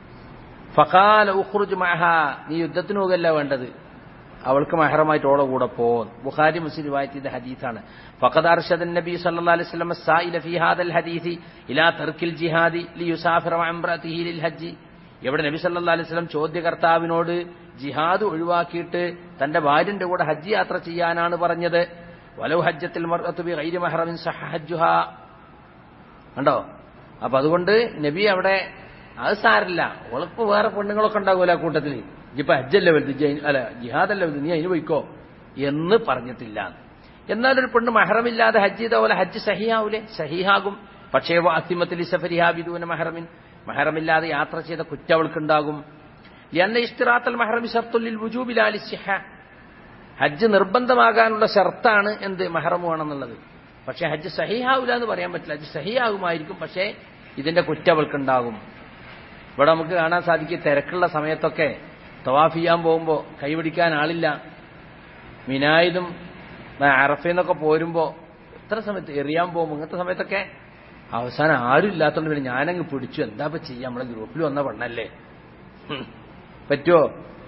ഫഖാല ഉഖ്റുജ് മഹ നീ യുദ്ധത്തിന് പോകല്ല വേണ്ടത് അവൾക്ക് മഹറമായിട്ട് ഓളെ കൂടെ പോ ബുഖാരി മുസ്ലിം റിവായത്ത് ചെയ്ത ഹദീസാണ് ഫഖദ് അർഷദ നബി സല്ലല്ലാഹു അലൈഹി വസല്ലം സായില ഫീ ഹാദൽ ഹദീസി ഇലാ തർക്കിൽ ജിഹാദി ലിയുസാഫിറ മഅംറതിഹി ലിൽ ഹജ്ജ് എവിടെ നബി സല്ലല്ലാഹു അലൈഹി വസല്ലം ചോദ്യകർത്താവിനോട് ജിഹാദ് ഒഴിവാക്കിയിട്ട് തന്റെ ഭാര്യന്റെ കൂടെ ഹജ്ജ് യാത്ര ചെയ്യാനാണ് പറഞ്ഞത് വലൗ ഹജ്ജത്തിൽ മർഅത്തു ബി ഗൈരി മഹ്റമിൻ സഹ ഹജ്ജുഹാ കണ്ടോ അപ്പൊ അതുകൊണ്ട് നബി അവിടെ അത് സാരില്ല ഓളിപ്പോ വേറെ പെണ്ണുങ്ങളൊക്കെ ഉണ്ടാകുമല്ലോ ആ കൂട്ടത്തിൽ ഇപ്പൊ ഹജ്ജല്ലേ വലുത് ഇജ്ജ് അയിന്- അല്ല ജിഹാദല്ലേ വലുത് നീ അതിന് പോയിക്കോ എന്ന് പറഞ്ഞിട്ടില്ല എന്നാൽ ഒരു പെണ്ണ് മഹറമില്ലാതെ ഹജ്ജ് ചെയ്ത പോലെ ഹജ്ജ് സഹിയാവൂലേ സഹിയാകും പക്ഷേ അത്തിമത്തിൽ സഫരിഹാബിദൂന മഹറമിൻ മഹറമില്ലാതെ യാത്ര ചെയ്ത കുറ്റവൾക്കുണ്ടാകും എന്ന ഇഷ്തിറാത്തൽ മഹറമി ഷർത്തുല്ലിൽ വുജൂബിലാലി സിഹ ഹജ്ജ് നിർബന്ധമാകാനുള്ള ഷർത്താണ് എന്ത് മഹറം വേണമെന്നുള്ളത് പക്ഷെ ഹജ്ജ് സഹിയാവില്ല എന്ന് പറയാൻ പറ്റില്ല ഹജ്ജ് സഹിയാകുമായിരിക്കും പക്ഷേ ഇതിന്റെ കുറ്റവൾക്കുണ്ടാകും ഇവിടെ നമുക്ക് കാണാൻ സാധിക്കും തിരക്കുള്ള സമയത്തൊക്കെ തവാഫ് ചെയ്യാൻ പോകുമ്പോൾ കൈപിടിക്കാൻ ആളില്ല മിനായിതും അറഫയെന്നൊക്കെ പോരുമ്പോൾ ഇത്ര സമയത്ത് എറിയാൻ പോകുമ്പോൾ ഇങ്ങനത്തെ സമയത്തൊക്കെ അവസാനം ആരും ഇല്ലാത്തതുകൊണ്ട് പിന്നെ ഞാനങ്ങ് പിടിച്ചു എന്താ ഇപ്പൊ ചെയ്യാം നമ്മളെ ഗ്രൂപ്പിൽ വന്ന പെണ്ണല്ലേ ഹും. പറ്റുമോ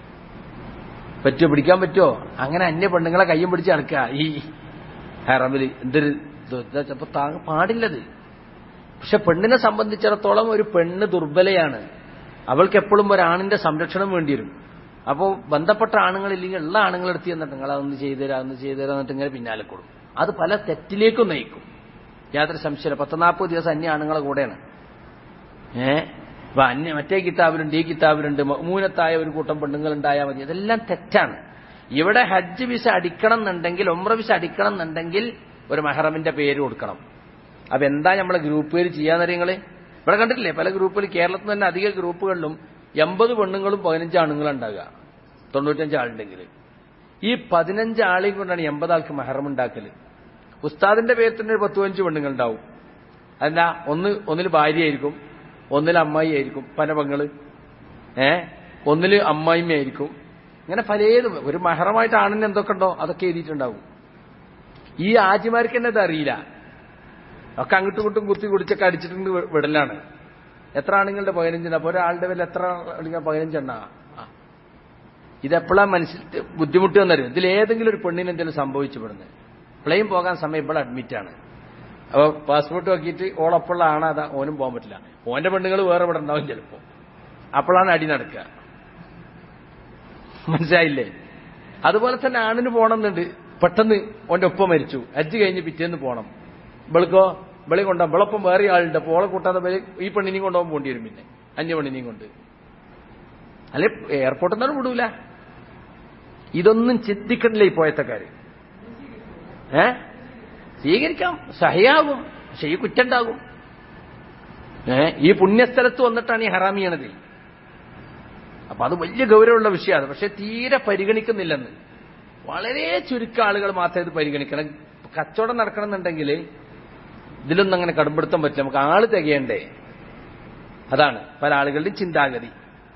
പറ്റുമോ പിടിക്കാൻ പറ്റുമോ അങ്ങനെ അന്യ പെണ്ണുങ്ങളെ കയ്യും പിടിച്ച് നടക്കുക ഈ ഹറമില് എന്തൊരു ഇത് ഇതാ അപ്പൊ താങ്ങ പാടില്ലത് പക്ഷെ പെണ്ണിനെ സംബന്ധിച്ചിടത്തോളം ഒരു പെണ്ണ് ദുർബലയാണ് അവൾക്ക് എപ്പോഴും ഒരാണിന്റെ സംരക്ഷണം വേണ്ടി വരും അപ്പോൾ ബന്ധപ്പെട്ട ആണുങ്ങളില്ലെങ്കിൽ ഉള്ള ആണുങ്ങളെടുത്ത് ചെന്നിട്ട് നിങ്ങൾ അതൊന്ന് ചെയ്തുതരാ അതൊന്ന് ചെയ്തുതരാ എന്നിട്ട് ഇങ്ങനെ പിന്നാലെ കൊടുക്കും അത് പല തെറ്റിലേക്കും നയിക്കും യാതൊരു സംശയമില്ല പത്ത് നാൽപ്പത് ദിവസം അന്യ ആണുങ്ങളെ കൂടെയാണ് ഏ അപ്പൊ അന്യ മറ്റേ കിതാബിലുണ്ട് ഈ കിതാബിലുണ്ട് മൂനത്തായ ഒരു കൂട്ടം പെണ്ണുങ്ങൾ ഉണ്ടായാൽ മതി ഇതെല്ലാം തെറ്റാണ് ഇവിടെ ഹജ്ജ് വിസ അടിക്കണം എന്നുണ്ടെങ്കിൽ ഒമ്ര വിസ അടിക്കണം എന്നുണ്ടെങ്കിൽ ഒരു മെഹറമിന്റെ പേര് കൊടുക്കണം അപ്പൊ എന്താ നമ്മളെ ഗ്രൂപ്പ് പേര് ചെയ്യാന്നറിയങ്ങള് ഇവിടെ കണ്ടിട്ടില്ലേ പല ഗ്രൂപ്പുകൾ കേരളത്തിൽ തന്നെ അധിക ഗ്രൂപ്പുകളിലും എൺപത് പെണ്ണുങ്ങളും പതിനഞ്ച് ആണുങ്ങളും ഉണ്ടാകുക തൊണ്ണൂറ്റഞ്ച് ആളുണ്ടെങ്കിൽ ഈ പതിനഞ്ച് ആളെയും കൊണ്ടാണ് എൺപത് ആൾക്ക് മെഹറം ഉണ്ടാക്കല് ഉസ്താദിന്റെ പേരിൽ തന്നെ ഒരു പത്ത് പതിനഞ്ച് പെണ്ണുങ്ങൾ ഉണ്ടാവും അല്ല ഒന്ന് ഒന്നിൽ ഭാര്യയായിരിക്കും ഒന്നിൽ അമ്മായി ആയിരിക്കും പല പെങ്ങള് ഏ ഒന്നില് അമ്മായിമ്മയായിരിക്കും ഇങ്ങനെ പലതും ഒരു മഹറമായിട്ട് ആണിന് എന്തൊക്കെ ഉണ്ടോ അതൊക്കെ എഴുതിയിട്ടുണ്ടാവും ഈ ആജിമാർക്ക് തന്നെ ഇത് അറിയില്ല ഒക്കെ അങ്ങോട്ടും ഇങ്ങോട്ടും കുത്തി കുടിച്ചൊക്കെ അടിച്ചിട്ടുണ്ട് വിടലാണ് എത്ര ആണുങ്ങളുടെ പതിനഞ്ചെണ്ണ അപ്പൊ ഒരാളുടെ വില എത്ര ആളുകൾ പതിനഞ്ചെണ്ണ ഇതെപ്പോഴാ മനസ്സിൽ ബുദ്ധിമുട്ട് എന്നറിയും ഇതിൽ ഏതെങ്കിലും ഒരു പെണ്ണിന് എന്തെങ്കിലും സംഭവിച്ചു പെടുന്നത് പ്ലെയിൻ പോകാൻ സമയം ഇവിടെ അഡ്മിറ്റാണ് അപ്പൊ പാസ്പോർട്ട് നോക്കിയിട്ട് ഓളപ്പുള്ള ആണ് അതാ ഓനും പോകാൻ പറ്റില്ല ഓന്റെ പെണ്ണുങ്ങൾ വേറെ ഇവിടെ ഉണ്ടാവും ചിലപ്പോ അപ്പോഴാണ് അടി നടക്കുക മനസ്സിലായില്ലേ അതുപോലെ തന്നെ ആണിന് പോകണമെന്നുണ്ട് പെട്ടെന്ന് ഓന്റെ ഒപ്പം മരിച്ചു ഹജ്ജ് കഴിഞ്ഞ് പിറ്റേന്ന് പോകണം ഇവൾക്കോ ഇവളെ കൊണ്ടാ ഇവളൊപ്പം വേറെ ആളുണ്ട് അപ്പോൾ ഓളെ കൂട്ടാതെ ഇവര് ഈ പെണ്ണിനെയും കൊണ്ടുപോകാൻ പോണ്ടി വരും പിന്നെ അന്യ പെണ്ണിനെയും കൊണ്ട് അല്ലെ എയർപോർട്ടിൽ നിന്നാണ് വിടൂല ഇതൊന്നും ചിന്തിക്കണില്ല ഈ പോയത്തക്കാര് ഏ സ്വീകരിക്കാം സഹയാകും പക്ഷെ ഈ കുറ്റുണ്ടാകും ഏ ഈ പുണ്യസ്ഥലത്ത് വന്നിട്ടാണ് ഈ ഹറാമിയണത് അപ്പൊ അത് വലിയ ഗൗരവമുള്ള വിഷയമാണ് പക്ഷെ തീരെ പരിഗണിക്കുന്നില്ലെന്ന് വളരെ ചുരുക്കം ആളുകൾ മാത്രമേ ഇത് പരിഗണിക്കണം കച്ചവടം നടക്കണമെന്നുണ്ടെങ്കിൽ ഇതിലൊന്നും അങ്ങനെ കടുംപിടുത്തം പറ്റില്ല നമുക്ക് ആള് തികയണ്ടേ അതാണ് പല ആളുകളുടെയും ചിന്താഗതി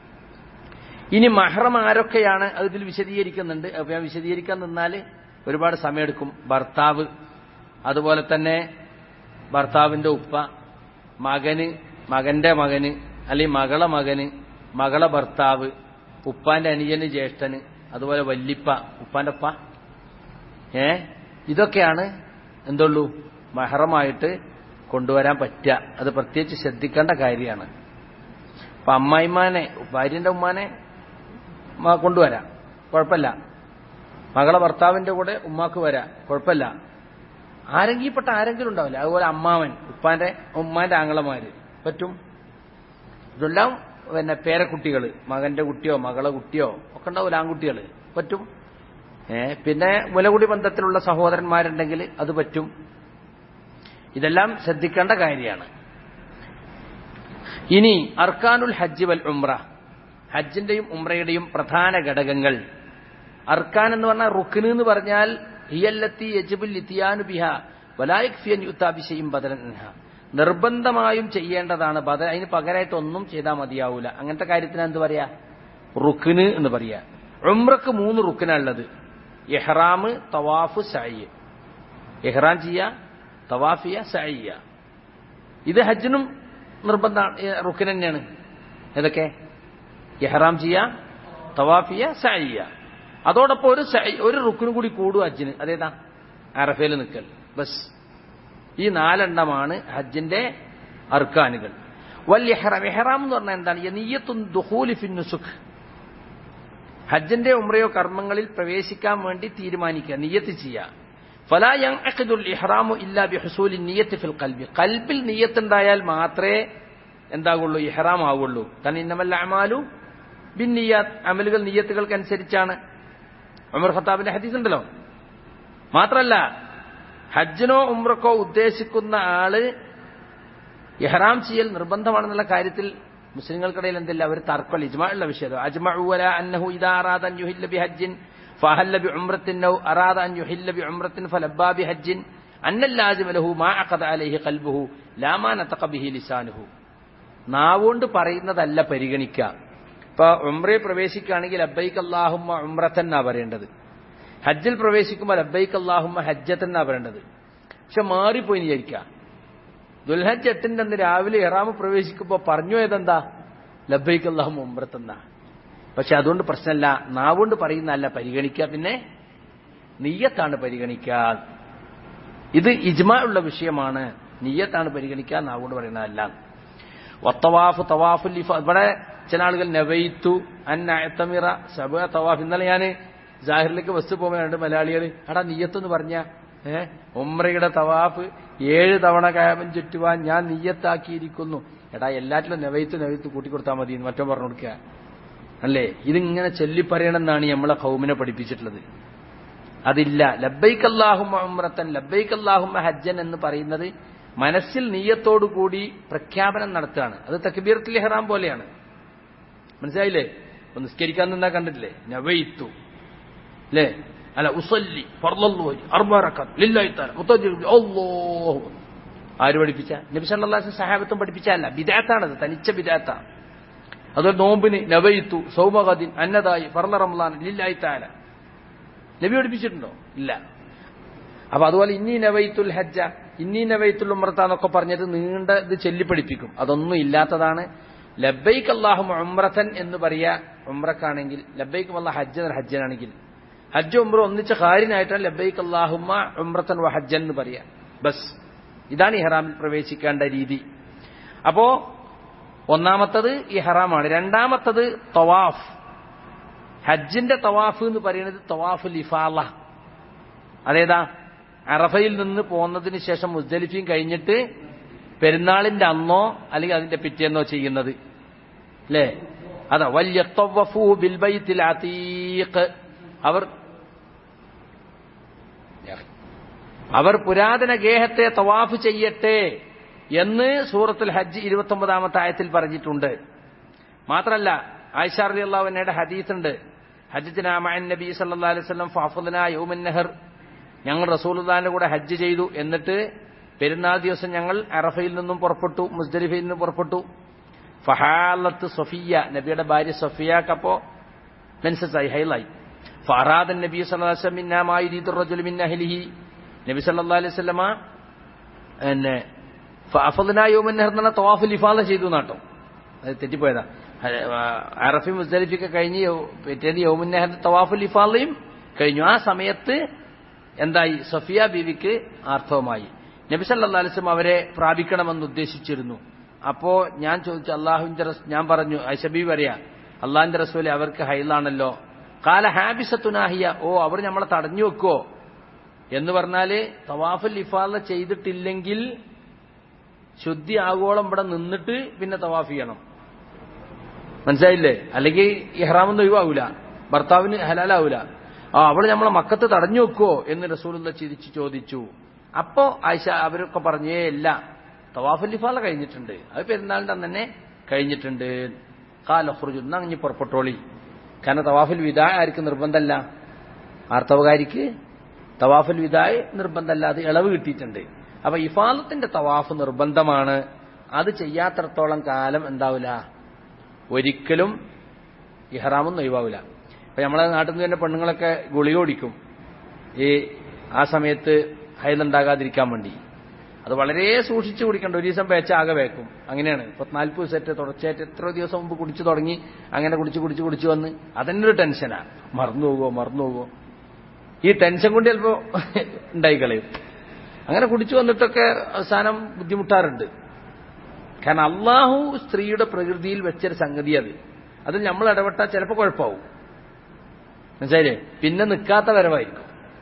ഇനി മഹറം ആരൊക്കെയാണ് അത് ഇതിൽ വിശദീകരിക്കുന്നുണ്ട് അപ്പൊ ഞാൻ വിശദീകരിക്കാൻ നിന്നാൽ ഒരുപാട് സമയമെടുക്കും ഭർത്താവ് അതുപോലെ തന്നെ ഭർത്താവിന്റെ ഉപ്പ മകന് മകന്റെ മകന് അല്ലെങ്കിൽ മകളെ മകന് മകളെ ഭർത്താവ് ഉപ്പാന്റെ അനുജന് ജ്യേഷ്ഠന് അതുപോലെ വല്ലിപ്പ ഉപ്പാന്റെ ഉപ്പ ഏ ഇതൊക്കെയാണ് എന്തുള്ളൂ മഹറമായിട്ട് കൊണ്ടുവരാൻ പറ്റുക അത് പ്രത്യേകിച്ച് ശ്രദ്ധിക്കേണ്ട കാര്യമാണ് അപ്പൊ അമ്മായിമാനെ ഭാര്യന്റെ ഉമ്മാനെ കൊണ്ടുവരാം കുഴപ്പമില്ല മകളെ ഭർത്താവിന്റെ കൂടെ ഉമ്മാക്ക് വരാം കുഴപ്പമില്ല ആരെങ്കിലും പെട്ട ആരെങ്കിലും ഉണ്ടാവില്ല അതുപോലെ അമ്മാവൻ ഉപ്പാന്റെ ഉമ്മാന്റെ ആങ്ങളമാര് പറ്റും ഇതെല്ലാം പിന്നെ പേരക്കുട്ടികൾ മകന്റെ കുട്ടിയോ മകളെ കുട്ടിയോ ഒക്കെ ഉണ്ടാവില്ല ആൺകുട്ടികൾ പറ്റും ഏ പിന്നെ മുലകുടി ബന്ധത്തിലുള്ള സഹോദരന്മാരുണ്ടെങ്കിൽ അത് പറ്റും ഇതെല്ലാം ശ്രദ്ധിക്കേണ്ട കാര്യമാണ് ഇനി അർക്കാനുൽ ഹജ്ജ് വൽ ഉംറ ഹജ്ജിന്റെയും ഉംറയുടെയും പ്രധാന ഘടകങ്ങൾ അർക്കാൻ എന്ന് പറഞ്ഞാൽ റുക്കിന് എന്ന് പറഞ്ഞാൽ ഹിയല്ലത്തി യജബുൽ ഇത്തിയാനു ബിഹ വലായിക്ഫിയൻ യുത്താബിഷയും ബദലൻഹ നിർബന്ധമായും ചെയ്യേണ്ടതാണ് ബദ അതിന് പകരമായിട്ട് ഒന്നും ചെയ്താൽ മതിയാവൂല അങ്ങനത്തെ കാര്യത്തിന് എന്ത് പറയാ റുക്കിന് എന്ന് പറയാ ഉംറക്ക് മൂന്ന് റുക്കിനുള്ളത് ഇഹ്റാം തവാഫ് സയ്യ് ഇഹ്റാം ചെയ്യ തവാഫ് ചെയ്യ സയ്യ് ചെയ്യ ഇത് ഹജ്ജിനും നിർബന്ധ റുക്കിന് തന്നെയാണ് ഏതൊക്കെ ഇഹ്റാം ചെയ്യ തവാഫ് ചെയ്യ സയ്യ് ചെയ്യ അതോടൊപ്പം ഒരു ഒരു റുക്കിനും കൂടി കൂടും ഹജ്ജിന് അതേതാ അറഫയിൽ നിൽക്കൽ ബസ് ഈ നാലെണ്ണമാണ് ഹജ്ജിന്റെ അർക്കാനുകൾ വൽ ഇഹ്റാം ഇഹ്റാം എന്ന് പറഞ്ഞാൽ എന്താണ് നീയത്തും ദുഹൂലി ഫിന്നുസുഖ് ഹജ്ജിന്റെ ഉമ്രയോ കർമ്മങ്ങളിൽ പ്രവേശിക്കാൻ വേണ്ടി തീരുമാനിക്കുക നിയത്ത് ചെയ്യുക ഫലാ യൻഅഖിദുൽ ഇഹ്റാമു ഇല്ലാ ബിഹുസൂലി നിയത്ത് ഫിൽ ഖൽബി ഖൽബിൽ നിയത്ത് ഉണ്ടായാൽ മാത്രമേ എന്താകുള്ളൂ ഇഹ്റാം ആവുള്ളൂ കാരണം ഇന്നമല്ല അമാലു ബിൻ നിയാത്ത് അമലുകൾ നിയത്തുകൾക്ക് അനുസരിച്ചാണ് ഉമർ ഖത്താബിന്റെ ഹദീസ് ഉണ്ടല്ലോ മാത്രല്ല ഹജ്ജിനോ ഉമ്രക്കോ ഉദ്ദേശിക്കുന്ന ആള് ഇഹ്റാം ചെയ്യൽ നിർബന്ധമാണെന്നുള്ള കാര്യത്തിൽ മുസ്ലിങ്ങൾക്കിടയിൽ എന്തില്ല അവർ തർക്കം ഇജ്മാഉള്ള വിഷയം അജ്മഉവല അന്നഹു ഇദാ അറാദ അൻ യുഹില്ല ബിഹജ്ജിൻ ഫഹല്ല ബിഉംറത്തിൻ ഔ അറാദ അൻ യുഹില്ല ബിഉംറത്തിൻ ഫലബ്ബാ ബിഹജ്ജിൻ അന്ന ലാസിമ ലഹു മാ അഖദ അലൈഹി ഖൽബുഹു ലാ മാ നതഖ ബിഹി ലിസാനുഹു നാവുകൊണ്ട് പറയുന്നതല്ല പരിഗണിക്കുക ഇപ്പൊ ഉംറയെ പ്രവേശിക്കുകയാണെങ്കിൽ ലബ്ബൈക്ക് അല്ലാഹുമ്മ ഉംറത്തൻ എന്നാ പറയേണ്ടത് ഹജ്ജിൽ പ്രവേശിക്കുമ്പോൾ ലബ്ബൈക്ക് അല്ലാഹുമ്മ ഹജ്ജത്തൻ എന്നാ പറയേണ്ടത് പക്ഷെ മാറിപ്പോയി വിചാരിക്കുക ദുൽഹജ് എട്ടിന്റെ അന്ന് രാവിലെ ഇറാമ് പ്രവേശിക്കുമ്പോൾ പറഞ്ഞു ഏതെന്താ ലബ്ബൈക്ക് അള്ളാഹു മുമ്പ്രത്തെന്നാ പക്ഷെ അതുകൊണ്ട് പ്രശ്നമല്ല നാവുകൊണ്ട് പറയുന്നതല്ല പരിഗണിക്കുക പിന്നെ നീയത്താണ് പരിഗണിക്കുക ഇത് ഇജ്മാ ഉള്ള വിഷയമാണ് നീയത്താണ് പരിഗണിക്കുക നാവുകൊണ്ട് പറയുന്നതല്ല ഒത്തവാഫ് തവാഫുൽ ഇവിടെ ചില ആളുകൾ നവൈത്തു അന്നമിറ സബ തവാഫ് ഇന്നലെ ഞാൻ ജാഹിറിലേക്ക് ബസ് പോകുമ്പോൾ മലയാളികൾ എടാ നീയത്തെന്ന് പറഞ്ഞ ഏഹ് ഉമ്രയുടെ തവാഫ് ഏഴ് തവണ കാമം ചുറ്റുവാൻ ഞാൻ നീയത്താക്കിയിരിക്കുന്നു എടാ എല്ലാറ്റിലും നെവയത്ത് നെവയത്ത് കൂട്ടിക്കൊടുത്താൽ മതി എന്ന് മറ്റോ പറഞ്ഞു കൊടുക്കുക അല്ലേ ഇതിങ്ങനെ ചൊല്ലിപ്പറയണമെന്നാണ് നമ്മളെ കൗമിനെ പഠിപ്പിച്ചിട്ടുള്ളത് അതില്ല ലബൈക്ക് അല്ലാഹുമ്മ ഉമ്രത്തൻ ലബൈക്ക് അല്ലാഹുമ്മ ഹജ്ജൻ എന്ന് പറയുന്നത് മനസ്സിൽ നീയത്തോടു കൂടി പ്രഖ്യാപനം നടത്തുകയാണ് അത് തക്ബീറത്തുൽ ഇഹ്റാം പോലെയാണ് മനസ്സിലായില്ലേ ഇപ്പൊ നിസ്കരിക്കാൻ നിന്നാ കണ്ടിട്ടില്ലേ നവയിത്തു അല്ലേ അല്ല ഉസല്ലി ഫർളല്ലാഹി അർബഅ റകഅത്ത് ലില്ലാഹി തആല മുത്തജ്ജിൽ അല്ലാഹു ആര് പഠിപ്പിച്ച നബി സല്ലല്ലാഹു അലൈഹി സഹാബത്തും പഠിപ്പിച്ചല്ല ബിദഅത്താണത് തനിച്ച ബിദഅത്താണ് അതുപോലെ നോമ്പിന് നവയിത്തു സൗമഗദിൻ അന്നദായി ഫർള റമളാൻ ലില്ലാഹി തആല നബി പഠിപ്പിച്ചിട്ടുണ്ടോ ഇല്ല അപ്പൊ അതുപോലെ ഇന്നീ നവൈത്തുൽ ഹജ്ജ ഇന്നീ നവൈത്തുൽ ഉമ്രത്ത എന്നൊക്കെ പറഞ്ഞത് നീണ്ട ഇത് ചൊല്ലി പഠിപ്പിക്കും അതൊന്നും ഇല്ലാത്തതാണ് ലബൈക്ക് അള്ളാഹു ഉമ്രത്തൻ എന്ന് പറയാ ഉമ്രക്കാണെങ്കിൽ ലബൈക്ക് അള്ളാഹ് ഹജ്ജൻ ഹജ്ജനാണെങ്കിൽ ഹജ്ജ് ഉമ്ര ഒന്നിച്ച കാര്യനായിട്ടാണ് ലബൈക്ക് അള്ളാഹുമ്മ ഉമ്രത്തൻ വ ഹജ്ജൻ എന്ന് പറയാ ബസ് ഇതാണ് ഇഹ്റാമിൽ പ്രവേശിക്കേണ്ട രീതി അപ്പോ ഒന്നാമത്തത് ഇഹ്റാമാണ് രണ്ടാമത്തത് തവാഫ് ഹജ്ജിന്റെ തവാഫ് എന്ന് പറയുന്നത് തവാഫുൽ ഇഫാല അതേതാ അറഫയിൽ നിന്ന് പോന്നതിന് ശേഷം മുസ്ദലിഫയും കഴിഞ്ഞിട്ട് പെരുന്നാളിന്റെ അന്നോ അല്ലെങ്കിൽ അതിന്റെ പിറ്റേന്നോ ചെയ്യുന്നത് അല്ലേ അതാ വലിയ ബിൽബൈത്തിൽ അതീഖ് അവർ അവർ പുരാതന ഗേഹത്തെ തവാഫ് ചെയ്യട്ടെ എന്ന് സൂറത്തുൽ ഹജ്ജ് ഇരുപത്തി ഒമ്പതാമത്തെ ആയത്തിൽ പറഞ്ഞിട്ടുണ്ട് മാത്രല്ല ആയിഷ റളിയല്ലാഹുവിനയുടെ ഹദീസുണ്ട് ഹജ്ജത്തിന മഅൻ നബി സല്ലല്ലാഹു അലൈഹി വസല്ലം ഫഅഫദന യൗമൻ നഹർ ഞങ്ങൾ റസൂലുള്ളാഹിന്റെ കൂടെ ഹജ്ജ് ചെയ്തു എന്നിട്ട് പെരുന്നാൾ ദിവസം ഞങ്ങൾ അറഫയിൽ നിന്നും പുറപ്പെട്ടു മുസ്ദലിഫയിൽ നിന്നും പുറപ്പെട്ടു ഫഹാലത്ത് സൊഫിയ നബിയുടെ ഭാര്യ സൊഫിയാക്കപ്പോ മെൻസസായി ഹൈലായി ഫറാദൻ നബി സല്ലല്ലാഹു അലൈഹി വസല്ലം മിന്നാ യുരീദു റജുലു മിൻ അഹ്ലിഹി നബി സല്ലല്ലാഹു അലൈഹി വസല്ലമ പിന്നെ ഫഅഫദന യൗമൻ നഹർ എന്ന തവാഫുൽ ഇഫാദ ചെയ്തു നാട്ടോ അത് തെറ്റിപ്പോയതാ അറഫി മുസ്ദലിഫൊക്കെ കഴിഞ്ഞ് പിറ്റേന്ന് യൗമുൻ നഹർ തവാഫുൽ ഇഫാദയും കഴിഞ്ഞു ആ സമയത്ത് എന്തായി സഫിയ ബീവിക്ക് ആർത്തവമായി നബി സല്ലല്ലാഹു അലൈഹി വസല്ലം അവരെ പ്രാപിക്കണമെന്ന് ഉദ്ദേശിച്ചിരുന്നു അപ്പോ ഞാൻ ചോദിച്ചു അള്ളാഹുവിന്റെ ഞാൻ പറഞ്ഞു ഐഷബി പറയാ അള്ളാഹിന്റെ റസൂലെ അവർക്ക് ഹൈലാണല്ലോ കാല ഹാബിസത്തുനാഹിയ ഓ അവർ നമ്മളെ തടഞ്ഞു വെക്കോ എന്ന് പറഞ്ഞാല് തവാഫുൽ ഇഫാദ ചെയ്തിട്ടില്ലെങ്കിൽ ശുദ്ധി ആഗോളം ഇവിടെ നിന്നിട്ട് പിന്നെ തവാഫ് ചെയ്യണം മനസ്സിലായില്ലേ അല്ലെങ്കിൽ ഇഹ്റാമൊന്നും ഒഴിവാവൂല ഭർത്താവിന് ഹലാലാവൂല ആ അവള് നമ്മളെ മക്കത്ത് തടഞ്ഞു വെക്കുവോ എന്ന് റസൂലുള്ള ചിരിച്ചു ചോദിച്ചു അപ്പോ ആയിഷ അവരൊക്കെ പറഞ്ഞേ ഇല്ല തവാഫുൽ ഇഫാല കഴിഞ്ഞിട്ടുണ്ട് അത് പെരുന്നാളിന്റെ അന്ന് തന്നെ കഴിഞ്ഞിട്ടുണ്ട് കാലഹ്റുജു എന്നാ അങ്ങ് പുറപ്പെട്ടോളി കാരണം തവാഫുൽ വിദായ ആർക്ക് നിർബന്ധമല്ല ആർത്തവകാരിക്ക് തവാഫുൽ വിദായ നിർബന്ധമല്ല അത് ഇളവ് കിട്ടിയിട്ടുണ്ട് അപ്പൊ ഇഫാലത്തിന്റെ തവാഫ് നിർബന്ധമാണ് അത് ചെയ്യാത്തടത്തോളം കാലം എന്താവില്ല ഒരിക്കലും ഇഹ്റാമൊന്നും ഒഴിവാവില്ല അപ്പൊ നമ്മളെ നാട്ടിൽ നിന്ന് തന്നെ പെണ്ണുങ്ങളൊക്കെ ഗുളിക ഓടിക്കും ഈ ആ സമയത്ത് ഹൈലുണ്ടാകാതിരിക്കാൻ വേണ്ടി അത് വളരെ സൂക്ഷിച്ചു കുടിക്കേണ്ട ഒരു ദിവസം പേച്ച ആകെ വേക്കും അങ്ങനെയാണ് ഇപ്പൊ നാൽപ്പത് ദിവസത്തെ തുടർച്ചയായിട്ട് എത്ര ദിവസം മുമ്പ് കുടിച്ചു തുടങ്ങി അങ്ങനെ കുടിച്ച് കുടിച്ച് കുടിച്ചു വന്ന് അതന്നെ ഒരു ടെൻഷനാ മറന്നു പോകുമോ മറന്നു പോകുമോ ഈ ടെൻഷൻ കൊണ്ട് ചിലപ്പോ ഉണ്ടായി കളയും അങ്ങനെ കുടിച്ചു വന്നിട്ടൊക്കെ അവസാനം ബുദ്ധിമുട്ടാറുണ്ട് കാരണം അള്ളാഹു സ്ത്രീയുടെ പ്രകൃതിയിൽ വെച്ചൊരു സംഗതി അത് അതിൽ നമ്മൾ ഇടപെട്ടാൽ ചിലപ്പോൾ കുഴപ്പമാവും മനസ്സിലായില്ലേ പിന്നെ നിൽക്കാത്ത വരവായിരിക്കും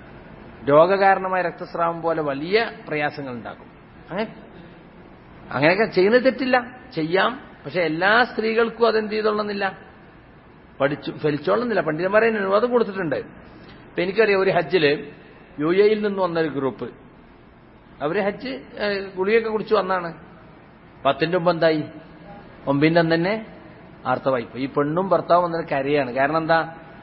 രോഗകാരണമായ രക്തസ്രാവം പോലെ വലിയ പ്രയാസങ്ങൾ ഉണ്ടാക്കും അങ്ങനെ അങ്ങനെയൊക്കെ ചെയ്യുന്നത് തെറ്റില്ല ചെയ്യാം പക്ഷെ എല്ലാ സ്ത്രീകൾക്കും അതെന്ത് ചെയ്തോളുന്നില്ല പഠിച്ചു ഫലിച്ചോളുന്നില്ല പണ്ഡിതന്മാരെ അനുവാദം കൊടുത്തിട്ടുണ്ട് ഇപ്പൊ എനിക്കറിയാം ഒരു ഹജ്ജില് യു എയിൽ നിന്ന് വന്നൊരു ഗ്രൂപ്പ് അവര് ഹജ്ജ് ഗുളികയൊക്കെ കുടിച്ചു വന്നാണ് പത്തിന്റെ മുമ്പ് എന്തായി ഒമ്പിന്റെ അന്ന് തന്നെ ആർത്തവായി ഈ പെണ്ണും ഭർത്താവും വന്നിട്ട് കരയാണ് കാരണം എന്താ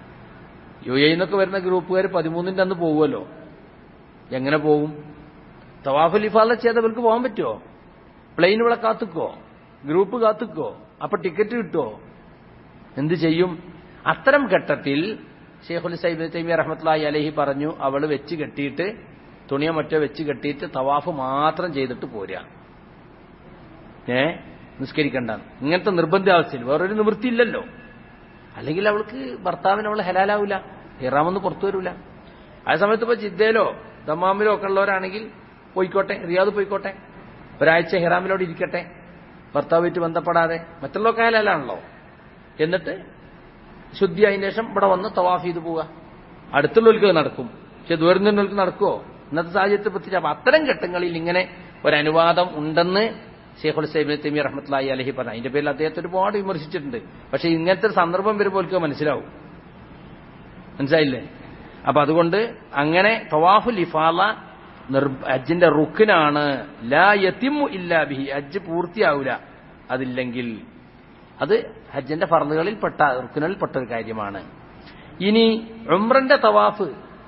യു എ നിന്നൊക്കെ വരുന്ന ഗ്രൂപ്പുകാർ പതിമൂന്നിന്റെ അന്ന് പോകുമല്ലോ എങ്ങനെ പോകും തവാഫുൽ ഇഫാല ചെയ്തവർക്ക് പോകാൻ പറ്റുമോ പ്ലെയിൻ ഇവിടെ കാത്തുക്കോ ഗ്രൂപ്പ് കാത്തുക്കോ അപ്പൊ ടിക്കറ്റ് കിട്ടുമോ എന്ത് ചെയ്യും അത്തരം ഘട്ടത്തിൽ ഷെയ്ഖുൽ സൈബ് തൈമിയ റഹ്മത്ലായി അലഹി പറഞ്ഞു അവള് വെച്ച് കെട്ടിയിട്ട് തുണിയോ മറ്റോ വെച്ച് കെട്ടിയിട്ട് തവാഫ് മാത്രം ചെയ്തിട്ട് പോരുക ഏ നിസ്കരിക്കണ്ട ഇങ്ങനത്തെ നിർബന്ധാവസ്ഥയിൽ വേറൊരു നിവൃത്തിയില്ലല്ലോ അല്ലെങ്കിൽ അവൾക്ക് ഭർത്താവിന് അവൾ ഹലാലാവൂല ഹിറാമൊന്ന് പുറത്തു വരൂല ആ സമയത്ത് ഇപ്പൊ ജിദ്ദയിലോ ദമാമിലോ ഒക്കെ ഉള്ളവരാണെങ്കിൽ പോയിക്കോട്ടെ റിയാദ് പോയിക്കോട്ടെ ഒരാഴ്ച ഹിറാമിലോട് ഇരിക്കട്ടെ ഭർത്താവുമായിട്ട് ബന്ധപ്പെടാതെ മറ്റുള്ളവർക്ക് ഹലാലാണല്ലോ എന്നിട്ട് ശുദ്ധി അതിന് ശേഷം ഇവിടെ വന്ന് തവാഫ് ചെയ്ത് പോവുക അടുത്തുള്ളവർക്ക് നടക്കും പക്ഷെ ദൂരം നിന്നവർക്ക് നടക്കുമോ ഇന്നത്തെ സാഹചര്യത്തെ പറ്റി അപ്പൊ അത്തരം ഘട്ടങ്ങളിൽ ഇങ്ങനെ ഒരു അനുവാദം ഉണ്ടെന്ന് ഷെയ്ഖുൽ സൈബിൻ തെമി റഹ്മത്ലായി അലഹി പറഞ്ഞ അതിന്റെ പേരിൽ അദ്ദേഹത്തെ ഒരുപാട് വിമർശിച്ചിട്ടുണ്ട് പക്ഷെ ഇങ്ങനത്തെ ഒരു സന്ദർഭം വരുമ്പോൾ അവർക്ക് മനസ്സിലാവും മനസ്സിലായില്ലേ അപ്പൊ അതുകൊണ്ട് അങ്ങനെ തവാഫുൽ ഇഫാല ഹജ്ജിന്റെ റുക്കിനാണ് ലാ യത്തിമു ഇല്ലാ ബിഹി ഹജ്ജ് പൂർത്തിയാവൂല അതില്ലെങ്കിൽ അത് ഹജ്ജിന്റെ ഫർദുകളിൽ പെട്ട റുക്കിനുകളിൽ പെട്ട ഒരു കാര്യമാണ് ഇനി ഉംറന്റെ തവാഫ്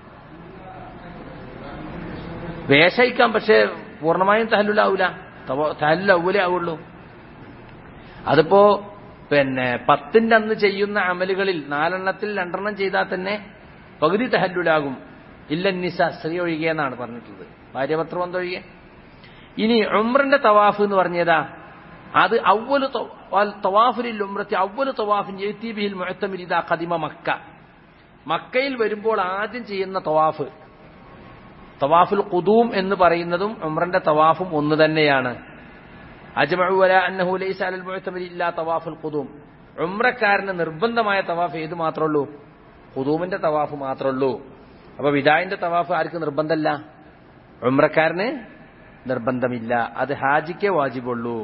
വേഷയിക്കാം പക്ഷെ പൂർണ്ണമായും തഹല്ലുലാവൂല തഹല്ലുൽ അവൂലേ ആവുള്ളൂ അതിപ്പോ പിന്നെ പത്തിന്റെ അന്ന് ചെയ്യുന്ന അമലുകളിൽ നാലെണ്ണത്തിൽ രണ്ടെണ്ണം ചെയ്താൽ തന്നെ പകുതി തഹല്ലുലാകും ഇല്ല നിസ സ്ത്രീ ഒഴികെ എന്നാണ് പറഞ്ഞിട്ടുള്ളത് ഭാര്യപത്രബന്ധം ഒഴികെ ഇനി ഉമ്രന്റെ തവാഫ് എന്ന് പറഞ്ഞതാ അത് അവല് തവാഫിൽ ഉമ്രത്തി അവല് തവാഫിൻ ബിഹിൽ മുഴത്തമിൽ ഇതാ കദിമ മക്ക മക്കയിൽ വരുമ്പോൾ ആദ്യം ചെയ്യുന്ന തവാഫ് തവാഫുൽ ഖുദൂം എന്ന് പറയുന്നതും ഉമ്രന്റെ തവാഫും ഒന്ന് തന്നെയാണ് അജ്മഉ വല അന്നഹു ലൈസ അലൽ മുഅ്തമിരി ഇല്ലാ തവാഫുൽ ഖുദൂം ഉംറക്കാരന് നിർബന്ധമായ തവാഫ് ഏത് മാത്രമേ ഉള്ളൂ ഖുദൂമിന്റെ തവാഫ് മാത്രമേ ഉള്ളൂ അപ്പൊ വിദായിന്റെ തവാഫ് ആർക്ക് നിർബന്ധമല്ല ഉംറക്കാരന് നിർബന്ധമില്ല അത് ഹാജിക്കേ വാജിബുള്ളൂ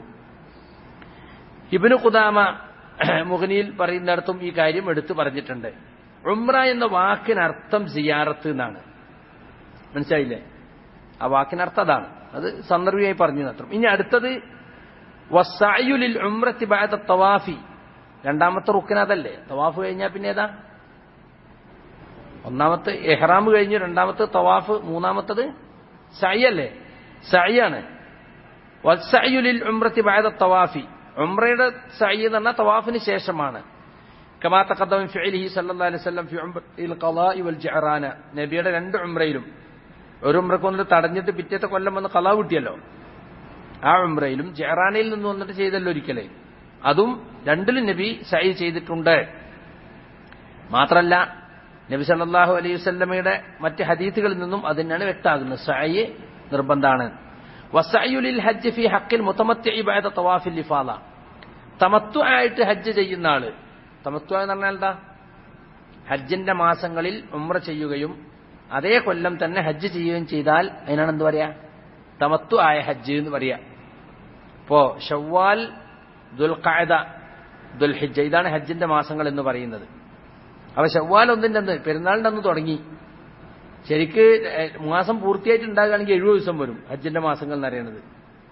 ഇബിന് ഖുദാമ മുഹനിയിൽ പറയുന്നിടത്തും ഈ കാര്യം എടുത്തു പറഞ്ഞിട്ടുണ്ട് ഉംറ എന്ന വാക്കിനർത്ഥം സിയാറത്ത് എന്നാണ് മനസ്സിലായില്ലേ ആ വാക്കിനർത്ഥം അതാണ് അത് സന്ദർഭിയായി പറഞ്ഞു മാത്രം ഇനി അടുത്തത് വസായുലിൽ ഉംറത്തി ബാദ തവാഫി രണ്ടാമത്തെ റുക്കിന് അതല്ലേ തവാഫ് കഴിഞ്ഞാൽ പിന്നെ ഏതാ ഒന്നാമത്തെ എഹ്റാം കഴിഞ്ഞു രണ്ടാമത്തെ തവാഫ് മൂന്നാമത്തത് സയ്യല്ലേ സയ്യാണ് വത്സയുലിൽ ഉംറത്തി ബാദ തവാഫി ഉംറയുടെ സയ്യ് എന്ന് പറഞ്ഞാൽ തവാഫിന് ശേഷമാണ് കമാ തഖദ്ദമ ഫിഅലിഹി സല്ലല്ലാഹു അലൈഹി വസല്ലം ഫി ഉംറത്തിൽ ഖളാഇ വൽ ജഅറാന നബിയുടെ രണ്ട് ഉംറയിലും ഒരു ഉംറക്ക് വന്നിട്ട് തടഞ്ഞിട്ട് പിറ്റേത്തെ കൊല്ലം വന്ന് ഖളാ കിട്ടിയല്ലോ ആ ഉംറയിലും ജഹറാനയിൽ നിന്ന് വന്നിട്ട് ചെയ്തല്ലോ ഒരിക്കലേ അതും രണ്ടിലും നബി സൈ ചെയ്തിട്ടുണ്ട് മാത്രല്ല നബി സല്ലല്ലാഹു അലൈഹി വസല്ലമയുടെ മറ്റ് ഹദീസുകളിൽ നിന്നും അതിനാണ് വ്യക്തമാകുന്നത് സഅയ് നിർബന്ധാണ് വസഅയുലിൽ ഹജ്ജ് ഫി ഹഖിൽ മുതമത്തി ബഅദ തവാഫിൽ ഇഫാദ തമത്തു ആയിട്ട് ഹജ്ജ് ചെയ്യുന്ന ആള് തമത്തു എന്ന് പറഞ്ഞാൽ എന്താ ഹജ്ജിന്റെ മാസങ്ങളിൽ ഉംറ ചെയ്യുകയും അതേ കൊല്ലം തന്നെ ഹജ്ജ് ചെയ്യുകയും ചെയ്താൽ അതിനാണ് എന്ത് പറയാ തമത്തു ആയ ഹജ്ജ് എന്ന് പറയാ ഇപ്പോ ഷവ്വാൽ ദുൽഖായദ ദുൽഹിജ ഇതാണ് ഹജ്ജിന്റെ മാസങ്ങൾ എന്ന് പറയുന്നത് അപ്പൊ ഷവ്വാൽ ഒന്നിന്റെ അന്ന് പെരുന്നാളിന്റെ അന്ന് തുടങ്ങി ശരിക്ക് മാസം പൂർത്തിയായിട്ട് ഉണ്ടാകുകയാണെങ്കിൽ എഴുപത് ദിവസം വരും ഹജ്ജിന്റെ മാസങ്ങൾ എന്ന് പറയുന്നത്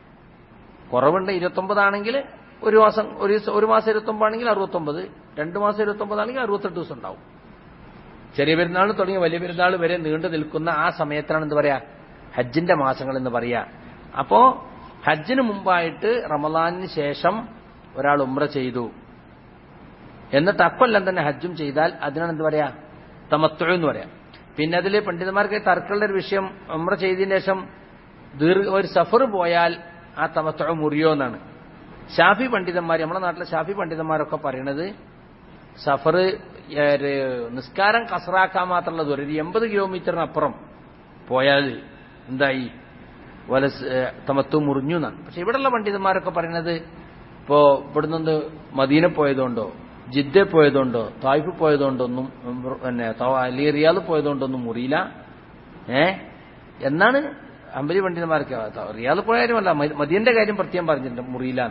കുറവുണ്ട് ഇരുപത്തൊമ്പതാണെങ്കിൽ ഒരു മാസം ഒരു ഒരു മാസം ഇരുപത്തൊമ്പത് ആണെങ്കിൽ അറുപത്തൊമ്പത് രണ്ട് മാസം ഇരുപത്തൊമ്പതാണെങ്കിൽ അറുപത്തെട്ട് ദിവസം ഉണ്ടാവും ചെറിയ പെരുന്നാൾ തുടങ്ങി വലിയ പെരുന്നാൾ വരെ നീണ്ടു നിൽക്കുന്ന ആ സമയത്താണ് എന്ത് പറയാ ഹജ്ജിന്റെ മാസങ്ങൾ എന്ന് പറയാ അപ്പോ ഹജ്ജിന് മുമ്പായിട്ട് റമദാനിന് ശേഷം ഒരാൾ ഉമ്ര ചെയ്തു എന്നിട്ട് അക്കൊല്ലം തന്നെ ഹജ്ജും ചെയ്താൽ അതിനാണ് എന്ത് പറയാ തമത്തു എന്ന് പറയാം പിന്നെ അതിൽ പണ്ഡിതന്മാർക്ക് തർക്കമുള്ള ഒരു വിഷയം ഉമ്ര ചെയ്തതിന് ശേഷം ദീർഘ ഒരു സഫർ പോയാൽ ആ തമത്തു മുറിയോ എന്നാണ് ഷാഫി പണ്ഡിതന്മാർ നമ്മുടെ നാട്ടിലെ ഷാഫി പണ്ഡിതന്മാരൊക്കെ പറയണത് സഫർ നിസ്കാരം കസറാക്കാൻ മാത്രമുള്ള ദൂരം ഒരു എൺപത് കിലോമീറ്ററിനപ്പുറം പോയാൽ എന്തായി വല തമത്തു മുറിഞ്ഞു എന്നാണ് പക്ഷെ ഇവിടെയുള്ള പണ്ഡിതന്മാരൊക്കെ പറയുന്നത് ഇപ്പോ ഇവിടുന്ന് മദീന പോയതുകൊണ്ടോ ജിദ്ദ പോയതുകൊണ്ടോ തായ്ഫ് പോയതുകൊണ്ടൊന്നും പിന്നെ അലി റിയാദ് പോയതുകൊണ്ടൊന്നും മുറിയില്ല ഏ എന്നാണ് അമ്പലി പണ്ഡിതന്മാർക്ക് റിയാദ് പോയ കാര്യമല്ല മദീന്റെ കാര്യം പ്രത്യേകം പറഞ്ഞിട്ടുണ്ട് മുറിയില്ല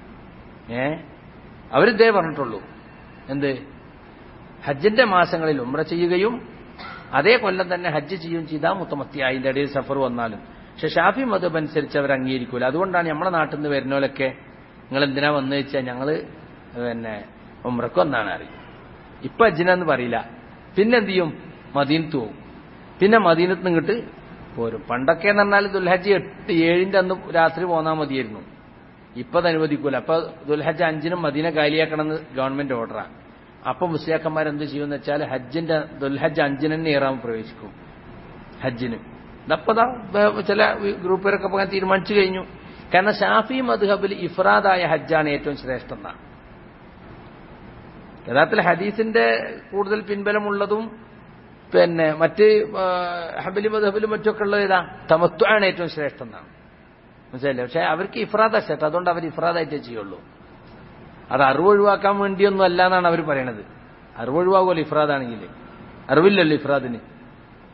ഏ അവരിതേ പറഞ്ഞിട്ടുള്ളൂ എന്ത് ഹജ്ജിന്റെ മാസങ്ങളിൽ ഉമ്ര ചെയ്യുകയും അതേ കൊല്ലം തന്നെ ഹജ്ജ് ചെയ്യുകയും ചെയ്താൽ മുത്തമത്തി അതിന്റെ ഇടയിൽ സഫർ വന്നാലും പക്ഷെ ഷാഫി മതബ് അനുസരിച്ച് അവർ അംഗീകരിക്കൂല അതുകൊണ്ടാണ് നമ്മുടെ നാട്ടിൽ നിന്ന് വരുന്നവരൊക്കെ നിങ്ങൾ എന്തിനാ വന്നു വെച്ചാൽ ഞങ്ങള് പിന്നെ ഉമ്രക്ക് വന്നാണ് അറിയും ഇപ്പൊ ഹജ്ജിനെന്ന് പറയില്ല പിന്നെ എന്ത് ചെയ്യും മദീനത്ത് പോകും പിന്നെ മദീനത്ത് നിന്ന് ഇങ്ങോട്ട് പോരും പണ്ടൊക്കെ എന്ന് പറഞ്ഞാൽ ദുൽഹജ്ജ് എട്ട് ഏഴിന്റെ അന്ന് രാത്രി പോന്നാൽ മതിയായിരുന്നു ഇപ്പൊ അത് അനുവദിക്കൂല അപ്പൊ ദുൽഹജ്ജ് അഞ്ചിനും മദീന കാലിയാക്കണമെന്ന് ഗവൺമെന്റ് ഓർഡറാണ് അപ്പൊ മുസ്ലിയാക്കന്മാർ എന്ത് ചെയ്യുമെന്ന് വെച്ചാൽ ഹജ്ജിന്റെ ദുൽഹജ്ജ് അഞ്ചിന് തന്നെ ഇറാൻ പ്രവേശിക്കും ഹജ്ജിന് ഇതപ്പതാ ചില ഗ്രൂപ്പുകാരൊക്കെ പോകാൻ തീരുമാനിച്ചു കഴിഞ്ഞു കാരണം ഷാഫി മദ്ഹബിൽ ഇഫ്രാദായ ഹജ്ജാണ് ഏറ്റവും ശ്രേഷ്ഠം എന്നാണ് യഥാർത്ഥത്തിൽ ഹദീസിന്റെ കൂടുതൽ പിൻബലമുള്ളതും പിന്നെ മറ്റ് ഹബലി മദ്ഹബിലും മറ്റൊക്കെ ഉള്ളത് ഏതാ തമത്വ ആണ് ഏറ്റവും ശ്രേഷ്ഠം എന്നാണ് മനസ്സിലായില്ലേ പക്ഷെ അവർക്ക് ഇഫ്രാദ ശ്രേഷ്ഠം അതുകൊണ്ട് അവർ ഇഫ്രാദായിട്ടേ ചെയ്യുള്ളൂ അത് അറിവ് ഒഴിവാക്കാൻ വേണ്ടിയൊന്നും അല്ല എന്നാണ് അവർ പറയണത് അറിവ് ഒഴിവാകുമല്ലോ ഇഫ്രാദാണെങ്കിൽ അറിവില്ലല്ലോ ഇഫ്രാദിന്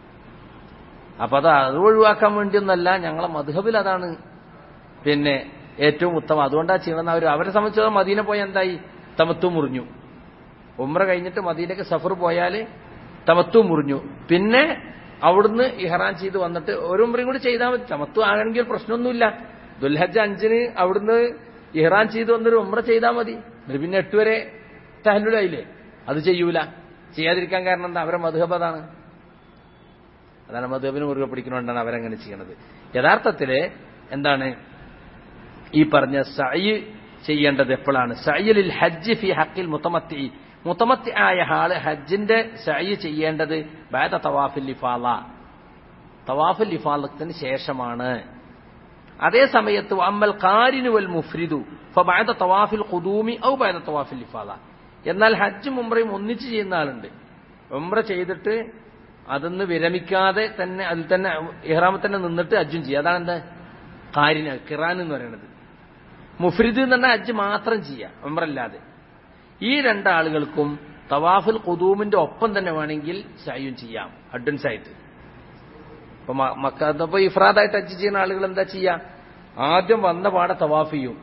അപ്പൊ അത് അറിവ് ഒഴിവാക്കാൻ വേണ്ടിയൊന്നല്ല ഞങ്ങളെ മധുഹബിൽ അതാണ് പിന്നെ ഏറ്റവും ഉത്തമം അതുകൊണ്ടാണ് ചെയ്യണമെന്ന് അവർ അവരെ സംബന്ധിച്ചിടത്തോളം മദീന പോയാൽ എന്തായി തമത്തു മുറിഞ്ഞു ഉമ്ര കഴിഞ്ഞിട്ട് മദീനക്ക് സഫർ പോയാൽ തമത്തു മുറിഞ്ഞു പിന്നെ അവിടുന്ന് ഇഹ്റാൻ ചെയ്ത് വന്നിട്ട് ഒരു ഉമ്രയും കൂടി ചെയ്താൽ മതി തമത്തു ആകണമെങ്കിൽ പ്രശ്നമൊന്നുമില്ല ദുൽഹജ്ജ് അഞ്ചിന് അവിടുന്ന് ഇഹ്റാൻ ചെയ്ത് വന്നൊരു ഉമ്ര ചെയ്താൽ മതി എന്നിട്ട് പിന്നെ എട്ട് വരെ തഹല്ലുലായില്ലേ അത് ചെയ്യൂല ചെയ്യാതിരിക്കാൻ കാരണം എന്താ അവരെ മധുഹബ് അതാണ് അതാണ് മധുഹബിന് മുറുകെ പിടിക്കുന്നതുകൊണ്ടാണ് അവരങ്ങനെ ചെയ്യണത് യഥാർത്ഥത്തില് എന്താണ് ഈ പറഞ്ഞ സഅയ് ചെയ്യേണ്ടത് എപ്പോഴാണ് സഅയിലിൽ ഹജ്ജ് ഫി ഹക്കിൽ മുത്തമത്തി മുത്തമത്തി ആയ ആള് ഹജ്ജിന്റെ സഅയ് ചെയ്യേണ്ടത് ബാദ തവാഫിൽ ഇഫാല തവാഫുൽ ഇഫാലത്തിന് ശേഷമാണ് അതേ സമയത്ത് അമ്മൽ കാരിനു വൽ മുഫ്രിദു ഫബാദ തവാഫിൽ ഖുദൂമി ഔ ബാദ തവാഫിൽ ഇഫാല എന്നാൽ ഹജ്ജും ഉംറയും ഒന്നിച്ച് ചെയ്യുന്ന ആളുണ്ട് ഉംറ ചെയ്തിട്ട് അതൊന്ന് വിരമിക്കാതെ തന്നെ അതിൽ തന്നെ ഇഹ്റാമിൽ തന്നെ നിന്നിട്ട് ഹജ്ജും ചെയ്യുക അതാണ് എന്താ കാരിന് കിറാൻ എന്ന് പറയുന്നത് മുഫ്രിദ് എന്ന് പറഞ്ഞാൽ ഹജ്ജ് മാത്രം ചെയ്യാം ഉംറല്ലാതെ ഈ രണ്ടാളുകൾക്കും തവാഫുൽ ഖുദൂമിന്റെ ഒപ്പം തന്നെ വേണമെങ്കിൽ സയ്യും ചെയ്യാം അഡ്വൻസ് ആയിട്ട് ഇപ്പൊ മക്ക ഇപ്പൊ ഇഫ്രാദായിട്ട് ഹജ്ജ് ചെയ്യുന്ന ആളുകൾ എന്താ ചെയ്യാ ആദ്യം വന്ന പാടെ തവാഫ് ചെയ്യും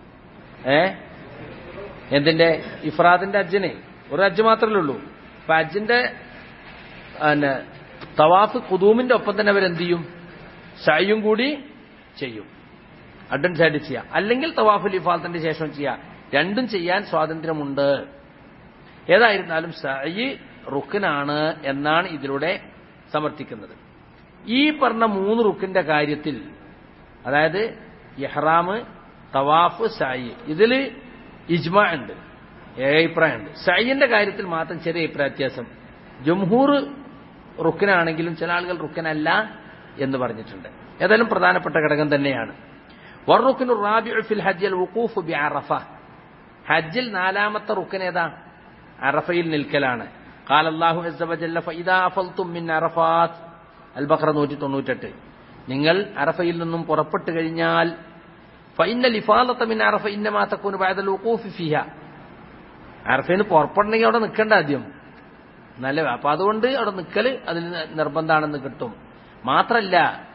ഏ എന്തിന്റെ ഇഫ്രാദിന്റെ ഹജ്ജിനെ ഒരു ഹജ്ജ് മാത്രമേ ഉള്ളൂ അപ്പൊ ഹജ്ജിന്റെ പിന്നെ തവാഫ് കുതൂമിന്റെ ഒപ്പം തന്നെ അവരെന്ത് ചെയ്യും ഷായും കൂടി ചെയ്യും അഡ്വൻസ് ആയിട്ട് ചെയ്യാം അല്ലെങ്കിൽ തവാഫുൽ ഇഫാലത്തിന്റെ ശേഷം ചെയ്യാം രണ്ടും ചെയ്യാൻ സ്വാതന്ത്ര്യമുണ്ട് ഏതായിരുന്നാലും സഅയ് റുക്കിനാണ് എന്നാണ് ഇതിലൂടെ സമർത്ഥിക്കുന്നത് ഈ പറഞ്ഞ മൂന്ന് റുക്കിന്റെ കാര്യത്തിൽ അതായത് ഇഹ്റാം തവാഫ് സായി ഇതിൽ ഇജ്മ ഉണ്ട് അഭിപ്രായമുണ്ട് സയ്യിന്റെ കാര്യത്തിൽ മാത്രം ചെറിയ അഭിപ്രായ വ്യത്യാസം ജംഹൂർ റുക്കിനാണെങ്കിലും ചില ആളുകൾ റുക്കിനല്ല എന്ന് പറഞ്ഞിട്ടുണ്ട് ഏതായാലും പ്രധാനപ്പെട്ട ഘടകം തന്നെയാണ് വറുക്കിനു റാബിഉ ഫിൽ ഹജ്ജൽ വുഖൂഫ് ബി അറഫ ഹജ്ജിൽ നാലാമത്തെ റുക്കൻ ഏതാ അറഫയിൽ നിൽക്കലാണ് قال الله عز وجل فإذا أفضتم من عرفات البقرة 198 നിങ്ങൾ അറഫയിൽ നിന്നും പുറപ്പെട്ടു കഴിഞ്ഞാൽ فإن الإفاضة من عرفة إنما تكون بعد الوقوف فيها അറഫയിൽ നിന്ന് പുറപ്പെടണമെങ്കിൽ അവിടെ നിൽക്കേണ്ട ആദ്യം നല്ല അപ്പൊ അതുകൊണ്ട് അവിടെ നിൽക്കല് അതിൽ നിർബന്ധമാണെന്ന് കിട്ടും മാത്രല്ല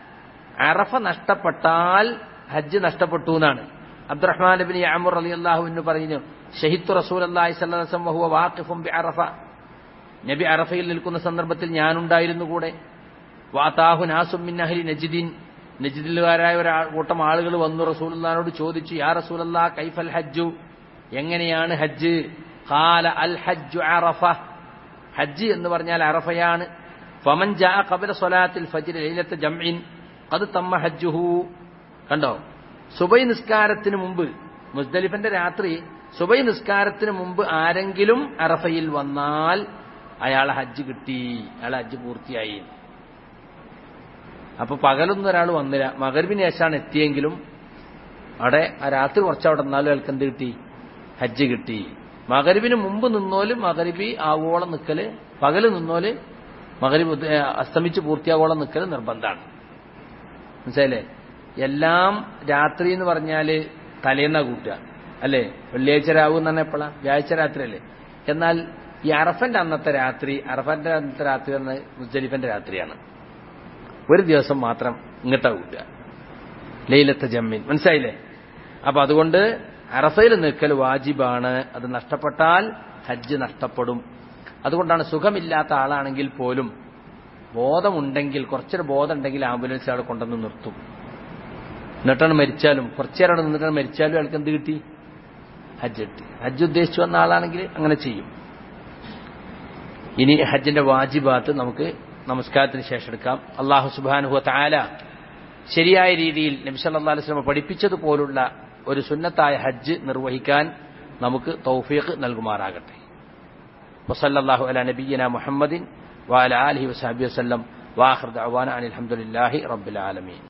അറഫ നഷ്ടപ്പെട്ടാൽ ഹജ്ജ് നഷ്ടപ്പെട്ടു എന്നാണ് അബ്ദുറഹ്മാൻ ബിൻ അമർ അലി അള്ളാഹുവിന് പറഞ്ഞു ഷഹിത്തു റസൂൽ അള്ളാഹി സ്വലം വഹുവ വാഖിഫും ബി അറഫ നബി അറഫയിൽ നിൽക്കുന്ന സന്ദർഭത്തിൽ ഞാനുണ്ടായിരുന്നു കൂടെ വാതാഹു നാസും മിൻ അഹ്ലി നജിദീൻ നജിദിലുകാരായ ഒരു കൂട്ടം ആളുകൾ വന്നു റസൂലുള്ളാഹിനോട് ചോദിച്ചു യാ റസൂലല്ലാ കൈഫൽ ഹജ്ജു എങ്ങനെയാണ് ഹജ്ജ് ഖാല അൽ ഹജ്ജു അറഫ ഹജ്ജ് എന്ന് പറഞ്ഞാൽ അറഫയാണ് ഫമൻ ജാ ഖബല സ്വലാത്തിൽ ഫജ്ർ ലൈലത്തെ ജംഇൻ ഖദ് തമ്മ ഹജ്ജുഹു കണ്ടോ സുബൈ നിസ്കാരത്തിന് മുമ്പ് മുസ്ദലിഫന്റെ രാത്രി സുബൈ നിസ്കാരത്തിന് മുമ്പ് ആരെങ്കിലും അറഫയിൽ വന്നാൽ അയാളെ ഹജ്ജ് കിട്ടി അയാളെ ഹജ്ജ് പൂർത്തിയായി അപ്പൊ പകലൊന്നും ഒരാൾ വന്നില്ല മകർവിന് ശേഷമാണ് എത്തിയെങ്കിലും അവിടെ ആ രാത്രി കുറച്ച് അവിടെ നിന്നാലും അയാൾക്ക് എന്ത് കിട്ടി ഹജ്ജ് കിട്ടി മകരിബിന് മുമ്പ് നിന്നോല് മകരിബി ആവോളം നിൽക്കല് പകല് നിന്നോല് മകരിബ് അസ്തമിച്ച് പൂർത്തിയാവോളം നിൽക്കല് നിർബന്ധമാണ് മനസ്സിലായില്ലേ എല്ലാം രാത്രി എന്ന് പറഞ്ഞാല് തലേന്നാ കൂട്ടുക അല്ലേ വെള്ളിയാഴ്ച രാവ് എന്ന് പറഞ്ഞാൽ എപ്പോഴാ വ്യാഴ്ച രാത്രി അല്ലേ എന്നാൽ ഈ അറഫന്റെ അന്നത്തെ രാത്രി അറഫന്റെ അന്നത്തെ രാത്രി എന്ന് മുസ്ദലിഫന്റെ രാത്രിയാണ് ഒരു ദിവസം മാത്രം ഇങ്ങോട്ടാ കൂട്ടുക ലൈലത്തെ ജമ്മീൻ മനസ്സിലായില്ലേ അപ്പൊ അതുകൊണ്ട് അറഫയിൽ നിൽക്കൽ വാജിബാണ് അത് നഷ്ടപ്പെട്ടാൽ ഹജ്ജ് നഷ്ടപ്പെടും അതുകൊണ്ടാണ് സുഖമില്ലാത്ത ആളാണെങ്കിൽ പോലും ബോധമുണ്ടെങ്കിൽ കുറച്ചൊരു ബോധം ഉണ്ടെങ്കിൽ ആംബുലൻസ് അവിടെ കൊണ്ടുവന്ന് നിർത്തും എന്നിട്ടാണ് മരിച്ചാലും കുറച്ചേരം അവിടെ നിന്നിട്ടാണ് മരിച്ചാലും അയാൾക്ക് എന്ത് കിട്ടി ഹജ്ജ് കിട്ടി ഹജ്ജ് ഉദ്ദേശിച്ചു വന്ന ആളാണെങ്കിൽ അങ്ങനെ ചെയ്യും ഇനി ഹജ്ജിന്റെ വാജിബാത്ത് നമുക്ക് നമസ്കാരത്തിന് ശേഷം എടുക്കാം അള്ളാഹു സുബാനുഹു താല ശരിയായ രീതിയിൽ നബിസല്ലാ അലുസ്ലമ പഠിപ്പിച്ചതുപോലുള്ള ഒരു സുന്നത്തായ ഹജ്ജ് നിർവഹിക്കാൻ നമുക്ക് തൗഫീഖ് നൽകുമാറാകട്ടെ വസല്ലാഹു അല നബീന മുഹമ്മദിൻ വാല അലഹി വസാബി വസ്ലം വാഹൃദ് അവാന അനിൽഹമുല്ലാഹി റബ്ബുലാലമീൻ